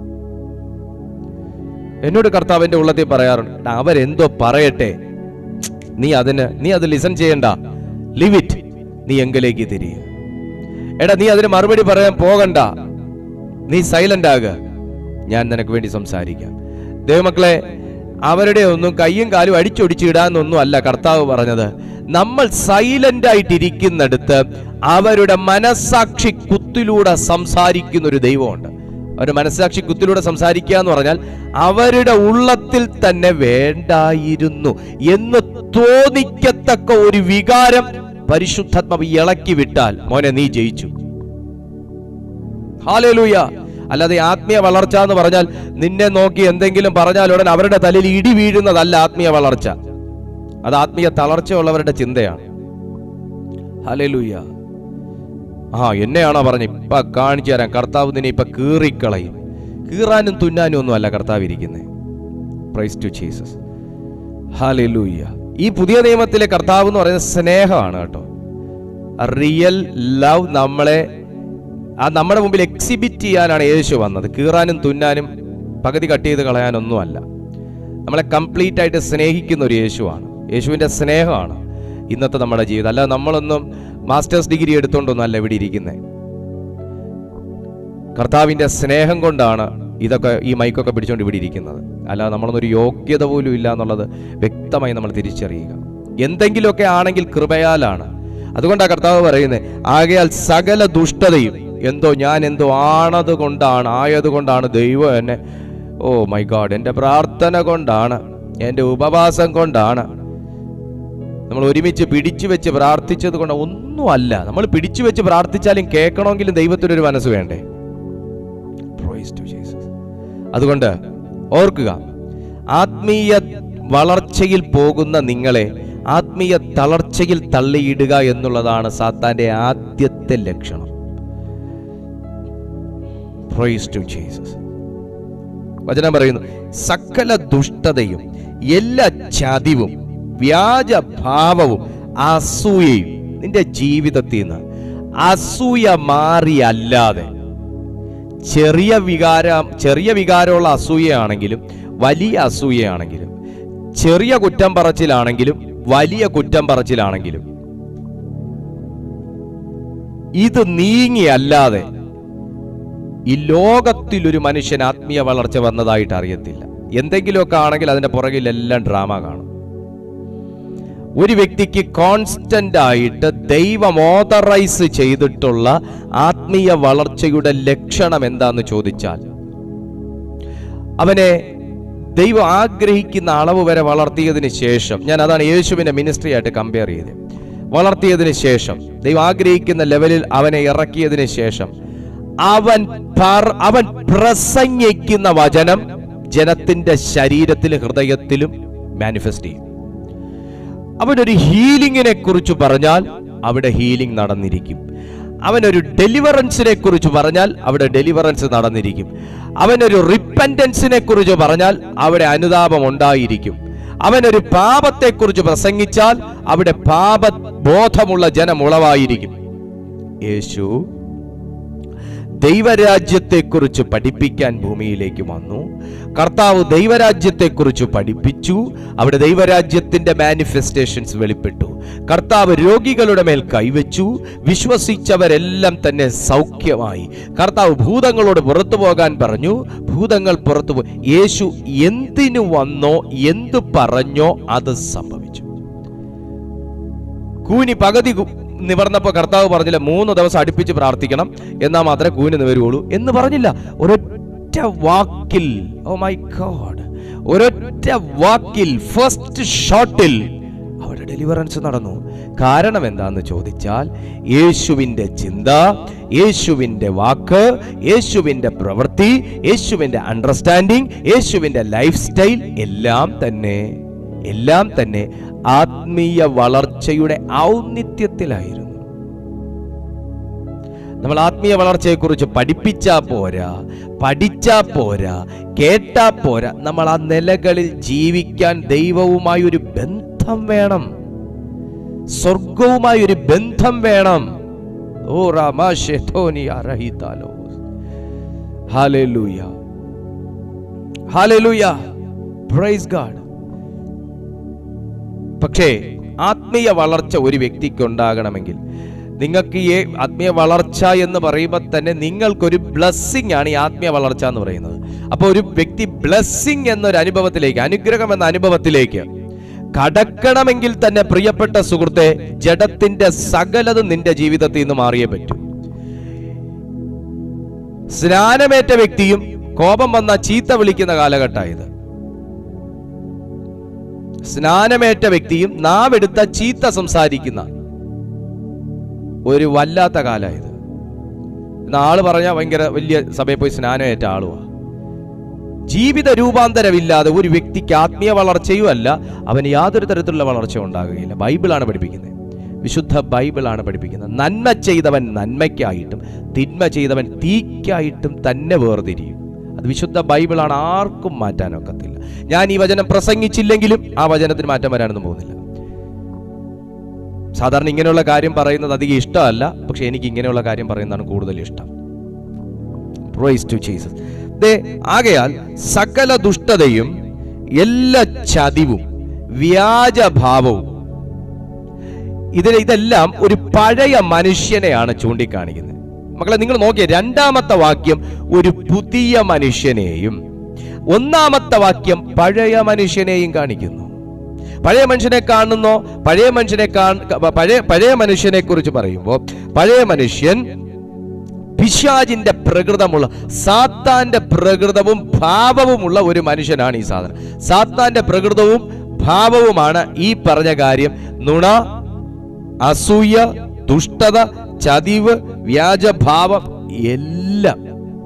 എന്നോട് കർത്താവിന്റെ ഉള്ളത്തിൽ പറയാറുണ്ട് "എടാ, അവരെന്തോ പറയട്ടെ നീ അതിന് നീ അത് ലിസൺ ചെയ്യണ്ട ലിവ് ഇറ്റ് നീ എങ്കിലേക്ക് തിരിയ എടാ നീ അതിന് മറുപടി പറയാൻ പോകണ്ട നീ സൈലന്റ് ആകുക ഞാൻ നിനക്ക് വേണ്ടി സംസാരിക്കാം ദൈവമക്കളെ അവരുടെ ഒന്നും കയ്യും കാലും അടിച്ചൊടിച്ചിടാന്നൊന്നും അല്ല കർത്താവ് പറഞ്ഞത് നമ്മൾ സൈലന്റ് ആയിട്ടിരിക്കുന്നിടത്ത് അവരുടെ മനസാക്ഷി കുത്തിലൂടെ സംസാരിക്കുന്ന ഒരു ദൈവമുണ്ട് അവരുടെ മനസാക്ഷി കുത്തിലൂടെ സംസാരിക്കുക എന്ന് പറഞ്ഞാൽ അവരുടെ ഉള്ളത്തിൽ തന്നെ വേണ്ടായിരുന്നു എന്ന് തോന്നിക്കത്തക്ക ഒരു വികാരം പരിശുദ്ധാത്മാവ് ഇളക്കി വിട്ടാൽ മോനെ നീ ജയിച്ചു ഹാലേലൂയ അല്ലാതെ ആത്മീയ വളർച്ച എന്ന് പറഞ്ഞാൽ നിന്നെ നോക്കി എന്തെങ്കിലും പറഞ്ഞാൽ ഉടൻ അവരുടെ തലയിൽ ഇടി വീഴുന്നതല്ല ആത്മീയ വളർച്ച അത് ആത്മീയ തളർച്ചയുള്ളവരുടെ ചിന്തയാണ് ഹാലേലൂയ ആ എന്നെയാണോ പറഞ്ഞു ഇപ്പൊ കാണിച്ചു തരാം കർത്താവ് നിന്നെ ഇപ്പൊ കീറിക്കളയും കീറാനും തുന്നാനും ഒന്നും അല്ല കർത്താവ് ഇരിക്കുന്നത് പ്രൈസ് ടു ജീസസ് ഹാലേലൂയ ഈ പുതിയ നിയമത്തിലെ കർത്താവ് എന്ന് പറയുന്നത് സ്നേഹമാണ് കേട്ടോ റിയൽ ലവ് നമ്മളെ ആ നമ്മുടെ മുമ്പിൽ എക്സിബിറ്റ് ചെയ്യാനാണ് യേശു വന്നത് കീറാനും തുന്നാനും പകുതി കട്ട് ചെയ്ത് കളയാനൊന്നുമല്ല നമ്മളെ കംപ്ലീറ്റ് ആയിട്ട് സ്നേഹിക്കുന്ന ഒരു യേശുവാണ് യേശുവിൻ്റെ സ്നേഹമാണ് ഇന്നത്തെ നമ്മുടെ ജീവിതം അല്ല നമ്മളൊന്നും മാസ്റ്റേഴ്സ് ഡിഗ്രി എടുത്തുകൊണ്ടൊന്നും അല്ല ഇവിടെ ഇരിക്കുന്നത് കർത്താവിൻ്റെ സ്നേഹം കൊണ്ടാണ് ഇതൊക്കെ ഈ മൈക്കൊക്കെ പിടിച്ചുകൊണ്ട് ഇവിടെ ഇരിക്കുന്നത് അല്ലാതെ നമ്മളൊന്നും ഒരു യോഗ്യത പോലും ഇല്ല എന്നുള്ളത് വ്യക്തമായി നമ്മൾ തിരിച്ചറിയുക എന്തെങ്കിലുമൊക്കെ ആണെങ്കിൽ കൃപയാലാണ് അതുകൊണ്ടാണ് കർത്താവ് പറയുന്നത് ആകയാൽ സകല ദുഷ്ടതയും എന്തോ ഞാൻ എന്തോ ആണത് കൊണ്ടാണ് ആയത് കൊണ്ടാണ് ദൈവം എന്നെ ഓ മൈ ഗാഡ് എൻ്റെ പ്രാർത്ഥന കൊണ്ടാണ് എൻ്റെ ഉപവാസം കൊണ്ടാണ് നമ്മൾ ഒരുമിച്ച് പിടിച്ചു വെച്ച് പ്രാർത്ഥിച്ചത് കൊണ്ട് ഒന്നുമല്ല നമ്മൾ പിടിച്ചു വെച്ച് പ്രാർത്ഥിച്ചാലും കേൾക്കണമെങ്കിലും ദൈവത്തിനൊരു മനസ്സ് വേണ്ടേ Praise to Jesus. അതുകൊണ്ട് ഓർക്കുക ആത്മീയ വളർച്ചയിൽ പോകുന്ന നിങ്ങളെ ആത്മീയ തളർച്ചയിൽ തള്ളിയിടുക എന്നുള്ളതാണ് സാത്താന്റെ ആദ്യത്തെ ലക്ഷണം Praise to Jesus. വചനം പറയുന്നു സകല ദുഷ്ടതയും എല്ലാ ചതിവും വ്യാജഭാവവും അസൂയയും നിന്റെ ജീവിതത്തിൽ നിന്ന് അസൂയ മാറിയല്ലാതെ ചെറിയ വികാരം ചെറിയ വികാരമുള്ള അസൂയയാണെങ്കിലും വലിയ അസൂയയാണെങ്കിലും ചെറിയ കുറ്റം പറച്ചിലാണെങ്കിലും വലിയ കുറ്റം പറച്ചിലാണെങ്കിലും ഇത് നീങ്ങിയല്ലാതെ ഈ ലോകത്തിൽ ഒരു മനുഷ്യൻ ആത്മീയ വളർച്ച വന്നതായിട്ട് അറിയത്തില്ല എന്തെങ്കിലുമൊക്കെ ആണെങ്കിൽ അതിന്റെ പുറകിൽ എല്ലാം ഡ്രാമ കാണും ഒരു വ്യക്തിക്ക് കോൺസ്റ്റന്റ് ആയിട്ട് ദൈവം ഓതറൈസ് ചെയ്തിട്ടുള്ള ആത്മീയ വളർച്ചയുടെ ലക്ഷണം എന്താന്ന് ചോദിച്ചാൽ അവനെ ദൈവം ആഗ്രഹിക്കുന്ന അളവ് വരെ വളർത്തിയതിന് ശേഷം ഞാൻ അതാണ് യേശുവിനെ മിനിസ്ട്രി ആയിട്ട് കമ്പയർ ചെയ്തത് വളർത്തിയതിന് ശേഷം ദൈവം ആഗ്രഹിക്കുന്ന ലെവലിൽ അവനെ ഇറക്കിയതിന് ശേഷം അവൻ പറ- അവൻ പ്രസംഗിക്കുന്ന വചനം ജനത്തിന്റെ ശരീരത്തിലും ഹൃദയത്തിലും മാനിഫെസ്റ്റ് ചെയ്യും അവനൊരു ഹീലിങ്ങിനെ കുറിച്ച് പറഞ്ഞാൽ അവിടെ ഹീലിംഗ് നടന്നിരിക്കും അവനൊരു ഡെലിവറൻസിനെ കുറിച്ച് പറഞ്ഞാൽ അവിടെ ഡെലിവറൻസ് നടന്നിരിക്കും അവനൊരു റിപ്പൻറ്റൻസിനെ കുറിച്ച് പറഞ്ഞാൽ അവിടെ അനുതാപം ഉണ്ടായിരിക്കും അവനൊരു പാപത്തെക്കുറിച്ച് പ്രസംഗിച്ചാൽ അവിടെ പാപബോധമുള്ള ജനം ഉളവായിരിക്കും യേശു ദൈവരാജ്യത്തെക്കുറിച്ച് പഠിപ്പിക്കാൻ ഭൂമിയിലേക്ക് വന്നു കർത്താവ് ദൈവരാജ്യത്തെക്കുറിച്ച് പഠിപ്പിച്ചു അവിടെ ദൈവരാജ്യത്തിന്റെ മാനിഫെസ്റ്റേഷൻസ് വെളിപ്പെട്ടു കർത്താവ് രോഗികളുടെ മേൽ കൈവച്ചു വിശ്വസിച്ചവരെല്ലാം തന്നെ സൗഖ്യമായി കർത്താവ് ഭൂതങ്ങളോട് പുറത്തു പോകാൻ പറഞ്ഞു ഭൂതങ്ങൾ പുറത്തു പോയി യേശു എന്തിനു വന്നോ എന്തു പറഞ്ഞോ അത് സംഭവിച്ചു കൂനി പകുതി കു- നിവർന്നപ്പോ കർത്താവ് പറഞ്ഞില്ല മൂന്ന് ദിവസം അടുപ്പിച്ച് പ്രാർത്ഥിക്കണം എന്നാൽ മാത്രമേ കൂനി നിവരുള്ളൂ എന്ന് പറഞ്ഞില്ല ഒരൊറ്റ വാക്കിൽ ഓ മൈ ഗോഡ് ഒരൊറ്റ വാക്കിൽ ഫസ്റ്റ് ഷോട്ടിൽ അവിടെ ഡെലിവറൻസ് നടന്നു കാരണം എന്താന്ന് ചോദിച്ചാൽ യേശുവിൻ്റെ ചിന്ത യേശുവിൻ്റെ വാക്ക് യേശുവിൻ്റെ പ്രവൃത്തി യേശുവിൻ്റെ അണ്ടർസ്റ്റാൻഡിങ് യേശുവിൻ്റെ ലൈഫ് സ്റ്റൈൽ എല്ലാം തന്നെ എല്ലാം തന്നെ ആത്മീയ വളർച്ചയുടെ ഔന്നിത്യത്തിലായിരുന്നു നമ്മൾ ആത്മീയ വളർച്ചയെക്കുറിച്ച് പഠിപ്പിച്ചാ പോരാ പഠിച്ചാ പോരാ കേട്ടാ പോരാ നമ്മൾ ആ നിലകളിൽ ജീവിക്കാൻ ദൈവവുമായി ഒരു ബന്ധം വേണം സ്വർഗവുമായി ഒരു ബന്ധം വേണം ഓ റാമാശോനി അറഹിതാലോ ഹാലൂയ ഹാലൂയ പ്രൈസ് ഗാഡ് പക്ഷേ ആത്മീയ വളർച്ച ഒരു വ്യക്തിക്ക് ഉണ്ടാകണമെങ്കിൽ നിങ്ങൾക്ക് ഈ ആത്മീയ വളർച്ച എന്ന് പറയുമ്പോൾ തന്നെ നിങ്ങൾക്കൊരു ബ്ലസ്സിംഗ് ആണ് ഈ ആത്മീയ വളർച്ച എന്ന് പറയുന്നത് അപ്പോൾ ഒരു വ്യക്തി ബ്ലസ്സിംഗ് എന്നൊരു അനുഭവത്തിലേക്ക് അനുഗ്രഹം എന്ന അനുഭവത്തിലേക്ക് കടക്കണമെങ്കിൽ തന്നെ പ്രിയപ്പെട്ട സുഹൃത്തെ ജഡത്തിന്റെ സകലതും നിന്റെ ജീവിതത്തിൽ നിന്ന് മാറിയേ പറ്റൂ സ്നാനമേറ്റ വ്യക്തിയും കോപം വന്ന ചീത്ത വിളിക്കുന്ന കാലഘട്ടമായത് സ്നാനമേറ്റ വ്യക്തിയും നാവെടുത്ത ചീത്ത സംസാരിക്കുന്ന ഒരു വല്ലാത്ത കാലമായത് ഇന്ന് ആള് പറഞ്ഞാൽ ഭയങ്കര വലിയ സഭയിൽ പോയി സ്നാനമേറ്റ ആളുവാ ജീവിത രൂപാന്തരമില്ലാതെ ഒരു വ്യക്തിക്ക് ആത്മീയ വളർച്ചയും അല്ല അവന് യാതൊരു തരത്തിലുള്ള വളർച്ച ഉണ്ടാകുകയില്ല ബൈബിളാണ് പഠിപ്പിക്കുന്നത് വിശുദ്ധ ബൈബിളാണ് പഠിപ്പിക്കുന്നത് നന്മ ചെയ്തവൻ നന്മയ്ക്കായിട്ടും തിന്മ ചെയ്തവൻ തീക്കായിട്ടും തന്നെ വേർതിരിയും അത് വിശുദ്ധ ബൈബിളാണ് ആർക്കും മാറ്റാനൊക്കത്തില്ല ഞാൻ ഈ വചനം പ്രസംഗിച്ചില്ലെങ്കിലും ആ വചനത്തിന് മാറ്റം വരാനൊന്നും പോകുന്നില്ല സാധാരണ ഇങ്ങനെയുള്ള കാര്യം പറയുന്നത് അധികം ഇഷ്ടമല്ല പക്ഷെ എനിക്ക് ഇങ്ങനെയുള്ള കാര്യം പറയുന്നതാണ് കൂടുതൽ ഇഷ്ടം പ്രൈസ് ടു ജീസസ് ദേ ആകയാൽ സകല ദുഷ്ടതയും എല്ലാ ചതിവും വ്യാജഭാവവും ഇതിൽ ഇതെല്ലാം ഒരു പഴയ മനുഷ്യനെയാണ് ചൂണ്ടിക്കാണിക്കുന്നത് മക്കളെ നിങ്ങൾ നോക്കിയ രണ്ടാമത്തെ വാക്യം ഒരു പുതിയ മനുഷ്യനെയും ഒന്നാമത്തെ വാക്യം പഴയ മനുഷ്യനെയും കാണിക്കുന്നു പഴയ മനുഷ്യനെ കാണുന്നോ പഴയ മനുഷ്യനെ കാണ് പഴയ പഴയ മനുഷ്യനെ കുറിച്ച് പറയുമ്പോൾ പഴയ മനുഷ്യൻ പിശാജിന്റെ പ്രകൃതമുള്ള സാത്താന്റെ പ്രകൃതവും ഭാവവുമുള്ള ഒരു മനുഷ്യനാണ് ഈ സാധനം സാത്താന്റെ പ്രകൃതവും ഭാവവുമാണ് ഈ പറഞ്ഞ കാര്യം നുണ അസൂയ ദുഷ്ടത ചതിവ് വ്യാജഭാവം എല്ലാം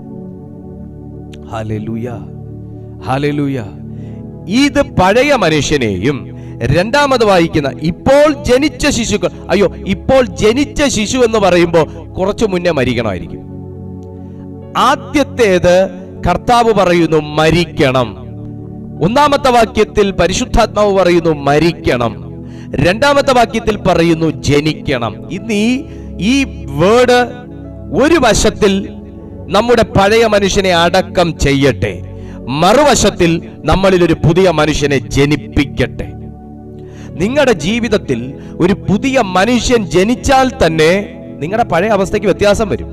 ഹല്ലേലൂയ ഹല്ലേലൂയ ഇത് പഴയ മനുഷ്യനെയും രണ്ടാമത് വായിക്കുന്ന ഇപ്പോൾ ജനിച്ച ശിശുക്കൾ അയ്യോ ഇപ്പോൾ ജനിച്ച ശിശു എന്ന് പറയുമ്പോൾ കുറച്ചു മുന്നേ മരിക്കണമായിരിക്കും ആദ്യത്തേത് കർത്താവ് പറയുന്നു മരിക്കണം ഒന്നാമത്തെ വാക്യത്തിൽ പരിശുദ്ധാത്മാവ് പറയുന്നു മരിക്കണം രണ്ടാമത്തെ വാക്യത്തിൽ പറയുന്നു ജനിക്കണം ഇന്ന് ഈ ഈ വേർഡ് ഒരു വശത്തിൽ നമ്മുടെ പഴയ മനുഷ്യനെ അടക്കം ചെയ്യട്ടെ മറുവശത്തിൽ നമ്മളിൽ ഒരു പുതിയ മനുഷ്യനെ ജനിപ്പിക്കട്ടെ നിങ്ങളുടെ ജീവിതത്തിൽ ഒരു പുതിയ മനുഷ്യൻ ജനിച്ചാൽ തന്നെ നിങ്ങളുടെ പഴയ അവസ്ഥയ്ക്ക് വ്യത്യാസം വരും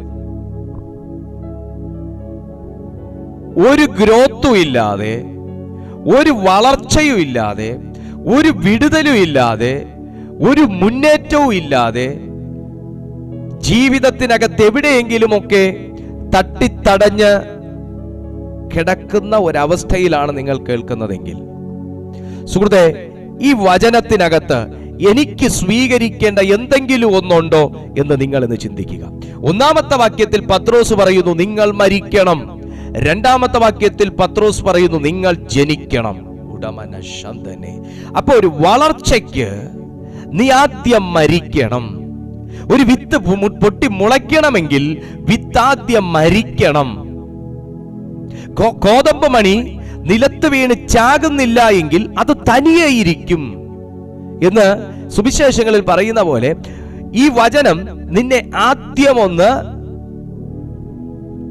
ഒരു ഗ്രോത്തും ഇല്ലാതെ ഒരു വളർച്ചയും ഇല്ലാതെ ഒരു വിടുതലും ഇല്ലാതെ ഒരു മുന്നേറ്റവും ഇല്ലാതെ ജീവിതത്തിനകത്ത് എവിടെയെങ്കിലുമൊക്കെ തട്ടിത്തടഞ്ഞ് കിടക്കുന്ന ഒരവസ്ഥയിലാണ് നിങ്ങൾ കേൾക്കുന്നതെങ്കിൽ സുഹൃത്തെ ഈ വചനത്തിനകത്ത് എനിക്ക് സ്വീകരിക്കേണ്ട എന്തെങ്കിലും ഒന്നുണ്ടോ എന്ന് നിങ്ങൾ ഇന്ന് ചിന്തിക്കുക ഒന്നാമത്തെ വാക്യത്തിൽ പത്രോസ് പറയുന്നു നിങ്ങൾ മരിക്കണം രണ്ടാമത്തെ വാക്യത്തിൽ പത്രോസ് പറയുന്നു നിങ്ങൾ ജനിക്കണം ഉടമന ശന്തനെ അപ്പൊ ഒരു വളർച്ചയ്ക്ക് നീ ആദ്യം മരിക്കണം ഒരു വിത്ത് ഭൂ- പൊട്ടി മുളയ്ക്കണമെങ്കിൽ വിത്ത് ആദ്യം മരിക്കണം കോ- കോതമ്പ് മണി നിലത്ത് വീണ് ചാകുന്നില്ല എങ്കിൽ അത് തനിയെ ഇരിക്കും എന്ന് സുവിശേഷങ്ങളിൽ പറയുന്ന പോലെ ഈ വചനം നിന്നെ ആദ്യം ഒന്ന്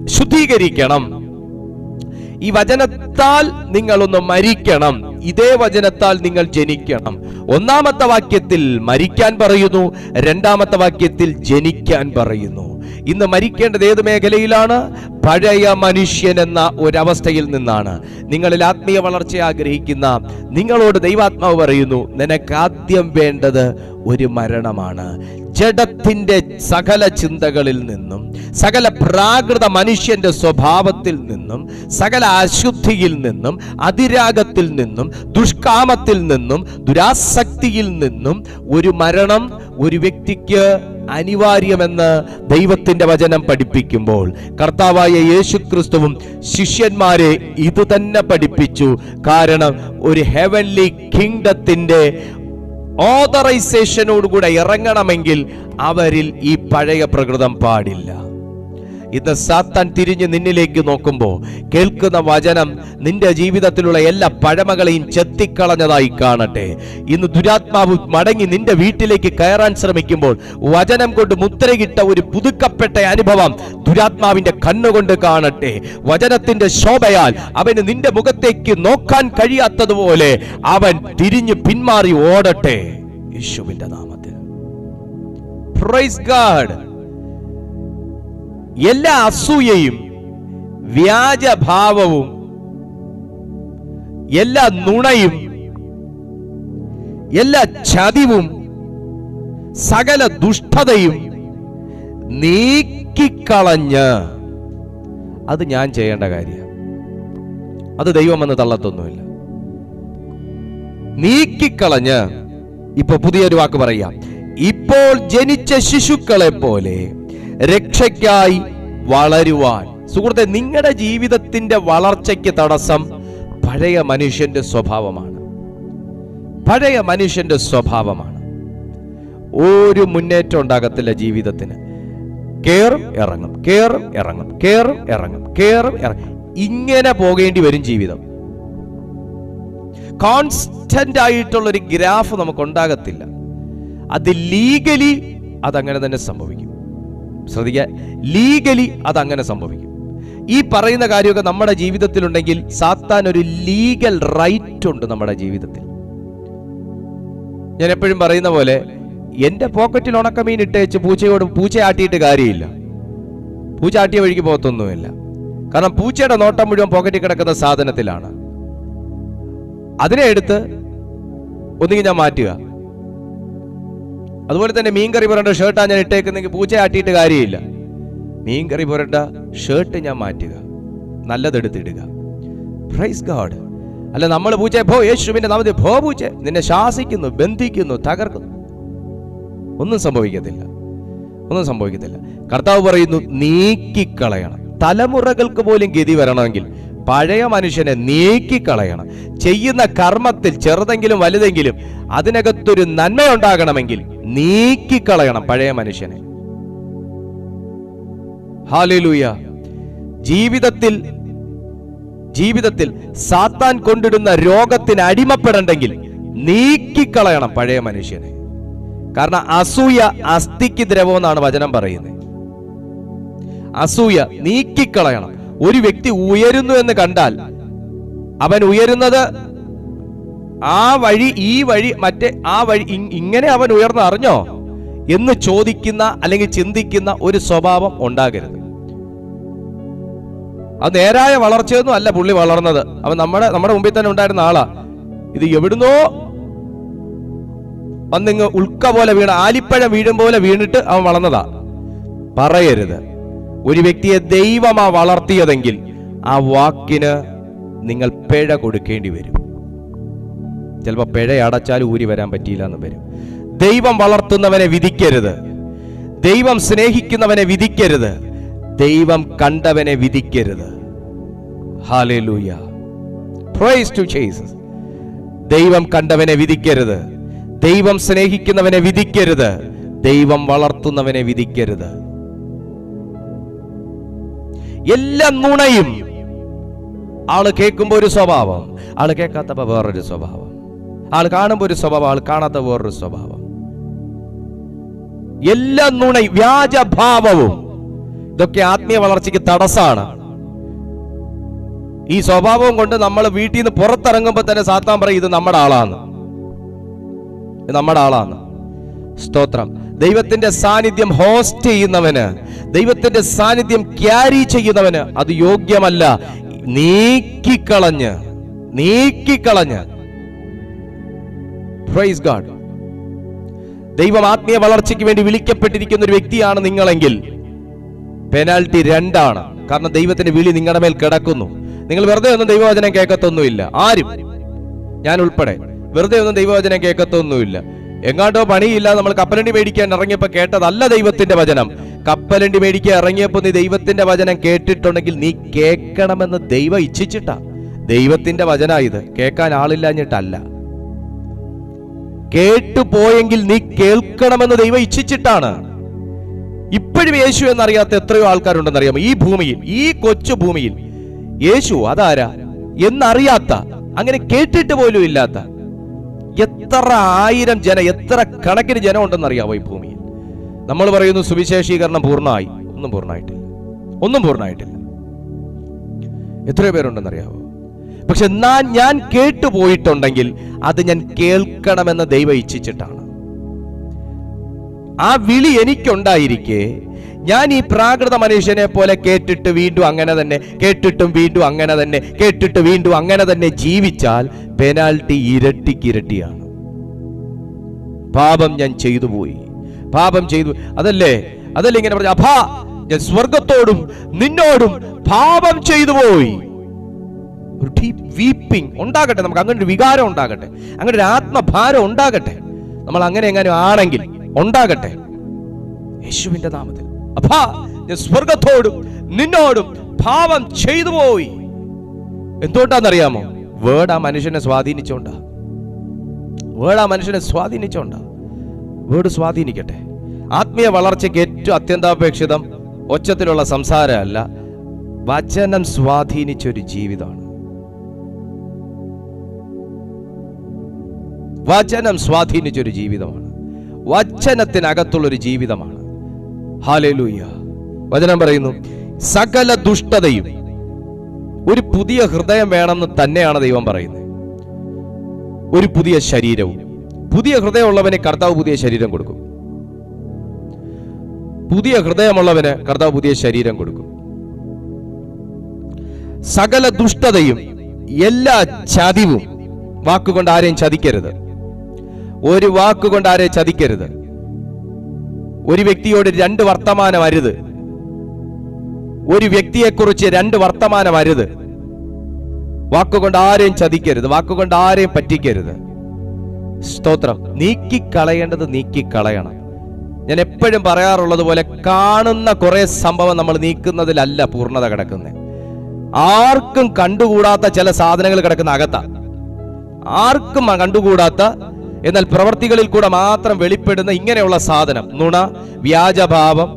ശുദ്ധീകരിക്കണം ഈ വചനത്താൽ നിങ്ങളൊന്ന് മരിക്കണം ഇതേ വചനത്താൽ നിങ്ങൾ ജനിക്കണം ഒന്നാമത്തെ വാക്യത്തിൽ മരിക്കാൻ പറയുന്നു രണ്ടാമത്തെ വാക്യത്തിൽ ജനിക്കാൻ പറയുന്നു ഇന്ന് മരിക്കേണ്ടത് ഏത് മേഖലയിലാണ് പഴയ മനുഷ്യൻ എന്ന ഒരവസ്ഥയിൽ നിന്നാണ് നിങ്ങളിൽ ആത്മീയ വളർച്ച ആഗ്രഹിക്കുന്ന നിങ്ങളോട് ദൈവാത്മാവ് പറയുന്നു നിനക്ക് ആദ്യം വേണ്ടത് ഒരു മരണമാണ് ജഡത്തിന്റെ സകല ചിന്തകളിൽ നിന്നും സകല പ്രാകൃത മനുഷ്യന്റെ സ്വഭാവത്തിൽ നിന്നും സകല അശുദ്ധിയിൽ നിന്നും അതിരാഗത്തിൽ നിന്നും ദുഷ്കാമത്തിൽ നിന്നും ദുരാസക്തിയിൽ നിന്നും ഒരു മരണം ഒരു വ്യക്തിക്ക് അനിവാര്യമെന്ന് ദൈവത്തിന്റെ വചനം പഠിപ്പിക്കുമ്പോൾ കർത്താവായ യേശുക്രിസ്തുവും ശിഷ്യന്മാരെ ഇത് തന്നെ പഠിപ്പിച്ചു കാരണം ഒരു ഹെവൻലി കിങ്ഡത്തിന്റെ ഓതറൈസേഷനോടുകൂടെ ഇറങ്ങണമെങ്കിൽ അവരിൽ ഈ പഴയ പ്രകൃതം പാടില്ല ഇന്ന് സാത്താൻ തിരിഞ്ഞ് നിന്നിലേക്ക് നോക്കുമ്പോൾ കേൾക്കുന്ന വചനം നിന്റെ ജീവിതത്തിലുള്ള എല്ലാ പഴമകളെയും ചെത്തിക്കളഞ്ഞതായി കാണട്ടെ ഇന്ന് ദുരാത്മാവ് മടങ്ങി നിന്റെ വീട്ടിലേക്ക് കയറാൻ ശ്രമിക്കുമ്പോൾ വചനം കൊണ്ട് മുദ്രയിട്ട ഒരു പുതുക്കപ്പെട്ട അനുഭവം ദുരാത്മാവിന്റെ കണ്ണുകൊണ്ട് കാണട്ടെ വചനത്തിന്റെ ശോഭയാൽ അവന് നിന്റെ മുഖത്തേക്ക് നോക്കാൻ കഴിയാത്തതുപോലെ അവൻ തിരിഞ്ഞ് പിന്മാറി ഓടട്ടെ യേശുവിന്റെ നാമത്തിൽ പ്രൈസ് ഗാഡ് എല്ലാ അസൂയയും വ്യാജഭാവവും എല്ലാ നുണയും എല്ലാ ചതിവും സകല ദുഷ്ടതയും നീക്കിക്കളഞ്ഞ് അത് ഞാൻ ചെയ്യേണ്ട കാര്യം അത് ദൈവമെന്ന് തള്ളത്തൊന്നുമില്ല നീക്കിക്കളഞ്ഞ് ഇപ്പൊ പുതിയൊരു വാക്ക് പറയാം ഇപ്പോൾ ജനിച്ച ശിശുക്കളെ പോലെ രക്ഷയ്ക്കായി വളരുവാൻ സുഹൃത്തെ നിങ്ങളുടെ ജീവിതത്തിന്റെ വളർച്ചയ്ക്ക് തടസ്സം പഴയ മനുഷ്യന്റെ സ്വഭാവമാണ് പഴയ മനുഷ്യന്റെ സ്വഭാവമാണ് ഒരു മുന്നേറ്റം ഉണ്ടാകത്തില്ല ജീവിതത്തിന് കേറും ഇറങ്ങും കേറും ഇറങ്ങും കേറും ഇറങ്ങും കേറും ഇറങ്ങും ഇങ്ങനെ പോകേണ്ടി വരും ജീവിതം കോൺസ്റ്റന്റ് ആയിട്ടുള്ള ഒരു ഗ്രാഫ് നമുക്ക് ഉണ്ടാകത്തില്ല അത് ലീഗലി അതങ്ങനെ തന്നെ സംഭവിക്കും ശ്രദ്ധിക്കുക ലീഗലി അതങ്ങനെ സംഭവിക്കും ഈ പറയുന്ന കാര്യമൊക്കെ നമ്മുടെ ജീവിതത്തിലുണ്ടെങ്കിൽ സാത്താൻ ഒരു ലീഗൽ റൈറ്റ് ഉണ്ട് നമ്മുടെ ജീവിതത്തിൽ ഞാൻ എപ്പോഴും പറയുന്ന പോലെ എന്റെ പോക്കറ്റിൽ ഉണക്കമീൻ ഇട്ടേച്ച് പൂച്ചയോട് പൂച്ച ആട്ടിയിട്ട് കാര്യമില്ല പൂച്ച ആട്ടിയ വഴിക്ക് പോകത്തൊന്നുമില്ല കാരണം പൂച്ചയുടെ നോട്ടം മുഴുവൻ പോക്കറ്റിൽ കിടക്കുന്ന സാധനത്തിലാണ് അതിനെ എടുത്ത് ഒന്നുകിൽ ഞാൻ മാറ്റുക അതുപോലെ തന്നെ മീൻകറി പുരണ്ട ഷർട്ടാ ഞാൻ ഇട്ടേക്കുന്നെങ്കിൽ പൂച്ച ആട്ടിയിട്ട് കാര്യമില്ല മീൻകറി പുരണ്ട ഷർട്ട് ഞാൻ മാറ്റുക നല്ലതെടുത്തിടുക പ്രൈസ് ഗാഡ് അല്ല നമ്മൾ പൂച്ച ഭോ യേശുവിന്റെ നാമത്തിൽ ഭോ പൂച്ച നിന്നെ ശാസിക്കുന്നു ബന്ധിക്കുന്നു തകർക്കുന്നു ഒന്നും സംഭവിക്കത്തില്ല ഒന്നും സംഭവിക്കത്തില്ല കർത്താവ് പറയുന്നു നീക്കിക്കളയണം തലമുറകൾക്ക് പോലും ഗതി വരണമെങ്കിൽ പഴയ മനുഷ്യനെ നീക്കിക്കളയണം ചെയ്യുന്ന കർമ്മത്തിൽ ചെറുതെങ്കിലും വലുതെങ്കിലും അതിനകത്തൊരു നന്മയുണ്ടാകണമെങ്കിൽ നീക്കിക്കളയണം പഴയ മനുഷ്യനെ ഹാലൂയ ജീവിതത്തിൽ ജീവിതത്തിൽ സാത്താൻ കൊണ്ടിടുന്ന രോഗത്തിന് അടിമപ്പെടണ്ടെങ്കിൽ നീക്കിക്കളയണം പഴയ മനുഷ്യനെ കാരണം അസൂയ അസ്ഥിക്ക് ദ്രവം എന്നാണ് വചനം പറയുന്നത് അസൂയ നീക്കിക്കളയണം ഒരു വ്യക്തി ഉയരുന്നു എന്ന് കണ്ടാൽ അവൻ ഉയരുന്നത് ആ വഴി ഈ വഴി മറ്റേ ആ വഴി ഇ- ഇങ്ങനെ അവൻ ഉയർന്ന് അറിഞ്ഞോ എന്ന് ചോദിക്കുന്ന അല്ലെങ്കിൽ ചിന്തിക്കുന്ന ഒരു സ്വഭാവം ഉണ്ടാകരുത് അത് നേരായ വളർച്ചയൊന്നും അല്ല പുള്ളി വളർന്നത് അവൻ നമ്മുടെ നമ്മുടെ മുമ്പിൽ തന്നെ ഉണ്ടായിരുന്ന ആളാ ഇത് എവിടുന്നോ വന്നിങ്ങ് ഉൾക്ക പോലെ വീണ ആലിപ്പഴം വീഴും പോലെ വീണിട്ട് അവൻ വളർന്നതാ പറയരുത് ഒരു വ്യക്തിയെ ദൈവമാ വളർത്തിയതെങ്കിൽ ആ വാക്കിന് നിങ്ങൾ പിഴ കൊടുക്കേണ്ടി വരും ചിലപ്പോൾ പിഴ അടച്ചാൽ ഊരി വരാൻ പറ്റിയില്ല എന്ന് വരും ദൈവം വളർത്തുന്നവനെ വിധിക്കരുത് ദൈവം സ്നേഹിക്കുന്നവനെ വിധിക്കരുത് ദൈവം കണ്ടവനെ വിധിക്കരുത് ഹാലേലൂയ പ്രൈസ് ടു ജീസസ് ദൈവം കണ്ടവനെ വിധിക്കരുത് ദൈവം സ്നേഹിക്കുന്നവനെ വിധിക്കരുത് ദൈവം വളർത്തുന്നവനെ വിധിക്കരുത് എല്ലാ നുണയും ആള് കേൾക്കുമ്പോ ഒരു സ്വഭാവം ആള് കേൾക്കാത്തപ്പോ വേറൊരു സ്വഭാവം ആള് കാണുമ്പോ ഒരു സ്വഭാവം ആള് കാണാത്ത വേറൊരു സ്വഭാവം എല്ലാ നുണ വ്യാജഭാവവും ഇതൊക്കെ ആത്മീയ വളർച്ചയ്ക്ക് തടസ്സമാണ് ഈ സ്വഭാവം കൊണ്ട് നമ്മൾ വീട്ടിൽ നിന്ന് പുറത്തിറങ്ങുമ്പോൾ തന്നെ സാത്താൻ പറയും ഇത് നമ്മുടെ ആളാണ് ഇത് നമ്മുടെ ആളാണ് സ്തോത്രം ദൈവത്തിന്റെ സാന്നിധ്യം ഹോസ്റ്റ് ചെയ്യുന്നവന് ദൈവത്തിന്റെ സാന്നിധ്യം ക്യാരി ചെയ്യുന്നവന് അത് യോഗ്യമല്ല നീക്കിക്കളഞ്ഞ് നീക്കിക്കളഞ്ഞ് പ്രൈസ് ഗാഡ് ദൈവം ആത്മീയ വളർച്ചയ്ക്ക് വേണ്ടി വിളിക്കപ്പെട്ടിരിക്കുന്ന ഒരു വ്യക്തിയാണ് നിങ്ങളെങ്കിൽ പെനാൽറ്റി രണ്ടാണ് കാരണം ദൈവത്തിന്റെ വിളി നിങ്ങളുടെ മേൽ കിടക്കുന്നു നിങ്ങൾ വെറുതെ ഒന്നും ദൈവവചനം കേൾക്കത്തൊന്നുമില്ല ആരും ഞാൻ ഉൾപ്പെടെ വെറുതെ ഒന്നും ദൈവവചനം കേൾക്കത്തൊന്നുമില്ല എങ്ങാണ്ടോ പണിയില്ല നമ്മൾ കപ്പലണ്ടി മേടിക്കാൻ ഇറങ്ങിയപ്പോൾ കേട്ടതല്ല ദൈവത്തിന്റെ വചനം കപ്പലണ്ടി മേടിക്കാൻ ഇറങ്ങിയപ്പോൾ നീ ദൈവത്തിന്റെ വചനം കേട്ടിട്ടുണ്ടെങ്കിൽ നീ കേൾക്കണമെന്ന് ദൈവം ഇച്ഛിച്ചിട്ടാ ദൈവത്തിന്റെ വചന ഇത് കേൾക്കാൻ ആളില്ലാഞ്ഞിട്ടല്ല കേട്ടു പോയെങ്കിൽ നീ കേൾക്കണമെന്ന് ദൈവം ഇച്ഛിച്ചിട്ടാണ് ഇപ്പോഴും യേശു എന്നറിയാത്ത എത്രയോ ആൾക്കാരുണ്ടെന്നറിയാമോ ഈ ഭൂമിയിൽ ഈ കൊച്ചു ഭൂമിയിൽ യേശു അതാരാ എന്നറിയാത്ത അങ്ങനെ കേട്ടിട്ട് പോലും ഇല്ലാത്ത എത്ര ആയിരം ജന എത്ര കണക്കിന് ജനം ഉണ്ടെന്നറിയാമോ ഈ ഭൂമിയിൽ നമ്മൾ പറയുന്നു സുവിശേഷീകരണം പൂർണ്ണമായി ഒന്നും പൂർണ്ണമായിട്ടില്ല ഒന്നും പൂർണ്ണമായിട്ടില്ല എത്രയോ പേരുണ്ടെന്നറിയാമോ പക്ഷെ ഞാൻ ഞാൻ കേട്ടുപോയിട്ടുണ്ടെങ്കിൽ അത് ഞാൻ കേൾക്കണമെന്ന് ദൈവം ഇച്ഛിച്ചിട്ടാണ് ആ വിളി എനിക്കുണ്ടായിരിക്കെ ഞാൻ ഈ പ്രാകൃത മനുഷ്യനെ പോലെ കേട്ടിട്ട് വീണ്ടും അങ്ങനെ തന്നെ കേട്ടിട്ടും വീണ്ടും അങ്ങനെ തന്നെ കേട്ടിട്ട് വീണ്ടും അങ്ങനെ തന്നെ ജീവിച്ചാൽ പെനാൽറ്റി ഇരട്ടിക്ക് ഇരട്ടിയാണ് പാപം ഞാൻ ചെയ്തു പോയി പാപം ചെയ്തു അതല്ലേ അതല്ലേ ഇങ്ങനെ പറഞ്ഞു അഭാ ഞാൻ സ്വർഗത്തോടും നിന്നോടും പാപം ചെയ്തു പോയി ഒരു ഡീപ് വീപ്പിംഗ് ഉണ്ടാകട്ടെ നമുക്ക് അങ്ങനെ ഒരു വികാരം ഉണ്ടാകട്ടെ അങ്ങനെ ഒരു ആത്മഭാരം ഉണ്ടാകട്ടെ നമ്മൾ അങ്ങനെ എങ്ങാനും ആണെങ്കിൽ ഉണ്ടാകട്ടെ യേശുവിന്റെ നാമത്തിൽ അപ്പാ ഞാൻ സ്വർഗത്തോടും നിന്നോടും പാപം ചെയ്തു പോയി എന്തുകൊണ്ടാണെന്നറിയാമോ വേർഡ് ആ മനുഷ്യനെ സ്വാധീനിച്ചോണ്ടാ വേർഡ് ആ മനുഷ്യനെ സ്വാധീനിച്ചോണ്ടാ വേർഡ് സ്വാധീനിക്കട്ടെ ആത്മീയ വളർച്ചയ്ക്ക് ഏറ്റവും അത്യന്താപേക്ഷിതം ഒച്ചത്തിലുള്ള സംസാരമല്ല വചനം സ്വാധീനിച്ചൊരു ജീവിതമാണ് വചനം സ്വാധീനിച്ചൊരു ജീവിതമാണ് വചനത്തിനകത്തുള്ളൊരു ജീവിതമാണ് ഹാലേലൂയ വചനം പറയുന്നു സകല ദുഷ്ടതയും ഒരു പുതിയ ഹൃദയം വേണമെന്ന് തന്നെയാണ് ദൈവം പറയുന്നത് ഒരു പുതിയ ശരീരവും പുതിയ ഹൃദയമുള്ളവന് കർത്താവ് പുതിയ ശരീരം കൊടുക്കും പുതിയ ഹൃദയമുള്ളവന് കർത്താവ് പുതിയ ശരീരം കൊടുക്കും സകല ദുഷ്ടതയും എല്ലാ ചതിവും വാക്കുകൊണ്ട് ആരെയും ചതിക്കരുത് ഒരു വാക്കുകൊണ്ട് ആരെയും ചതിക്കരുത് ഒരു വ്യക്തിയോട് രണ്ട് വർത്തമാനം അരുത് ഒരു വ്യക്തിയെക്കുറിച്ച് രണ്ട് വർത്തമാനം അരുത് വാക്കുകൊണ്ട് ആരെയും ചതിക്കരുത് വാക്കുകൊണ്ട് ആരെയും പറ്റിക്കരുത് സ്തോത്രം നീക്കിക്കളയേണ്ടത് നീക്കിക്കളയണം ഞാൻ എപ്പോഴും പറയാറുള്ളത് പോലെ കാണുന്ന കുറെ സംഭവം നമ്മൾ നീക്കുന്നതിലല്ല പൂർണ്ണത കിടക്കുന്നത് ആർക്കും കണ്ടുകൂടാത്ത ചില സാധനങ്ങൾ കിടക്കുന്ന അകത്താ ആർക്കും കണ്ടുകൂടാത്ത എന്നാൽ പ്രവർത്തികളിൽ കൂടെ മാത്രം വെളിപ്പെടുന്ന ഇങ്ങനെയുള്ള സാധനം നുണ വ്യാജഭാവം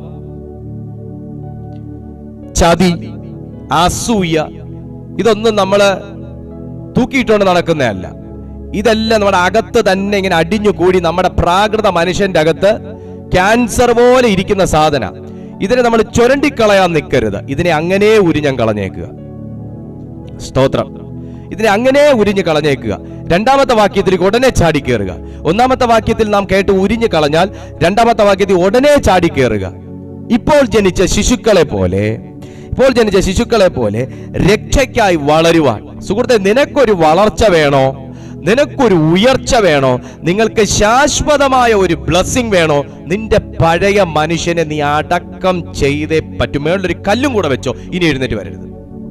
ചതി അസൂയ ഇതൊന്നും നമ്മൾ തൂക്കിയിട്ടുകൊണ്ട് നടക്കുന്നതല്ല ഇതെല്ലാം നമ്മുടെ അകത്ത് തന്നെ ഇങ്ങനെ അടിഞ്ഞു കൂടി നമ്മുടെ പ്രാകൃത മനുഷ്യന്റെ അകത്ത് ക്യാൻസർ പോലെ ഇരിക്കുന്ന സാധന ഇതിനെ നമ്മൾ ചുരണ്ടിക്കളയാൻ നിൽക്കരുത് ഇതിനെ അങ്ങനെ ഉരിഞ്ഞം കളഞ്ഞേക്കുക സ്തോത്രം ഇതിനെ അങ്ങനെ ഉരിഞ്ഞു കളഞ്ഞേക്കുക രണ്ടാമത്തെ വാക്യത്തിലേക്ക് ഉടനെ ചാടിക്കേറുക ഒന്നാമത്തെ വാക്യത്തിൽ നാം കേട്ട് ഉരിഞ്ഞു കളഞ്ഞാൽ രണ്ടാമത്തെ വാക്യത്തിൽ ഉടനെ ചാടിക്കേറുക ഇപ്പോൾ ജനിച്ച ശിശുക്കളെ പോലെ ഇപ്പോൾ ജനിച്ച ശിശുക്കളെ പോലെ രക്ഷയ്ക്കായി വളരുവാൻ സുഹൃത്തെ നിനക്കൊരു വളർച്ച വേണോ നിനക്കൊരു ഉയർച്ച വേണോ നിങ്ങൾക്ക് ശാശ്വതമായ ഒരു ബ്ലസ്സിംഗ് വേണോ നിന്റെ പഴയ മനുഷ്യനെ നീ അടക്കം ചെയ്തേ പറ്റും മേളിലൊരു കല്ലും കൂടെ വെച്ചോ ഇനി എഴുന്നേറ്റ് വരരുത്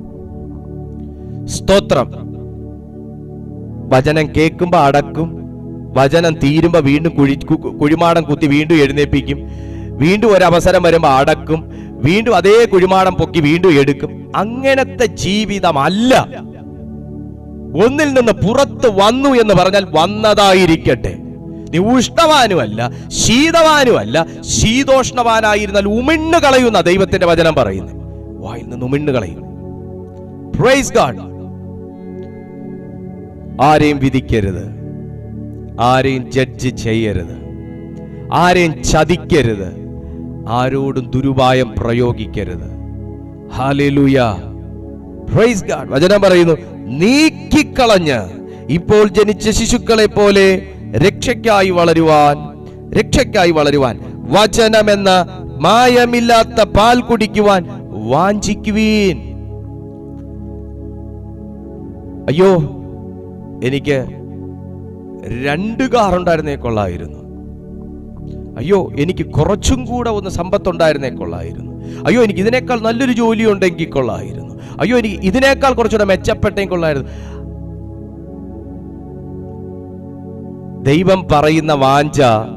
സ്തോത്രം വചനം കേൾക്കുമ്പോ അടക്കും വചനം തീരുമ്പോ വീണ്ടും കുഴി കു- കുഴിമാടം കുത്തി വീണ്ടും എഴുന്നേൽപ്പിക്കും വീണ്ടും ഒരു അവസരം വരുമ്പോ അടക്കും വീണ്ടും അതേ കുഴിമാടം പൊക്കി വീണ്ടും എടുക്കും അങ്ങനത്തെ ജീവിതമല്ല ഒന്നിൽ നിന്ന് പുറത്ത് വന്നു എന്ന് പറഞ്ഞാൽ വന്നതായിരിക്കട്ടെ നീ ഉഷ്ണവാനുമല്ല ശീതവാനുമല്ല ശീതോഷ്ണവാനായിരുന്നാൽ ഉമിണ്ണു കളയുന്ന ദൈവത്തിന്റെ വചനം പറയുന്നു വായിൽ നിന്ന് ഉമിണ്ണു കളയും പ്രൈസ് ഗാഡ് ആരെയും വിധിക്കരുത് ആരെയും ജഡ്ജ് ചെയ്യരുത് ആരെയും ചതിക്കരുത് ആരോടും ദുരുപായം പ്രയോഗിക്കരുത് ഹാലേലൂയ പ്രൈസ് ഗാഡ് വചനം പറയുന്നു നീക്കിക്കളഞ്ഞ് ഇപ്പോൾ ജനിച്ച ശിശുക്കളെ പോലെ രക്ഷയ്ക്കായി വളരുവാൻ രക്ഷയ്ക്കായി വളരുവാൻ വചനമെന്ന മായമില്ലാത്ത പാൽ കുടിക്കുവാൻ വാഞ്ചിക്കുവീൻ അയ്യോ എനിക്ക് രണ്ട് കാർ ഉണ്ടായിരുന്നേ കൊള്ളായിരുന്നു അയ്യോ എനിക്ക് കുറച്ചും കൂടെ ഒന്ന് സമ്പത്തുണ്ടായിരുന്നേ കൊള്ളായിരുന്നു അയ്യോ എനിക്ക് ഇതിനേക്കാൾ നല്ലൊരു ജോലി ഉണ്ടെങ്കിൽ കൊള്ളായിരുന്നു അയ്യോ എനിക്ക് ഇതിനേക്കാൾ കുറച്ചുകൂടെ മെച്ചപ്പെട്ടേ കൊള്ളായിരുന്നു ദൈവം പറയുന്ന വാഞ്ച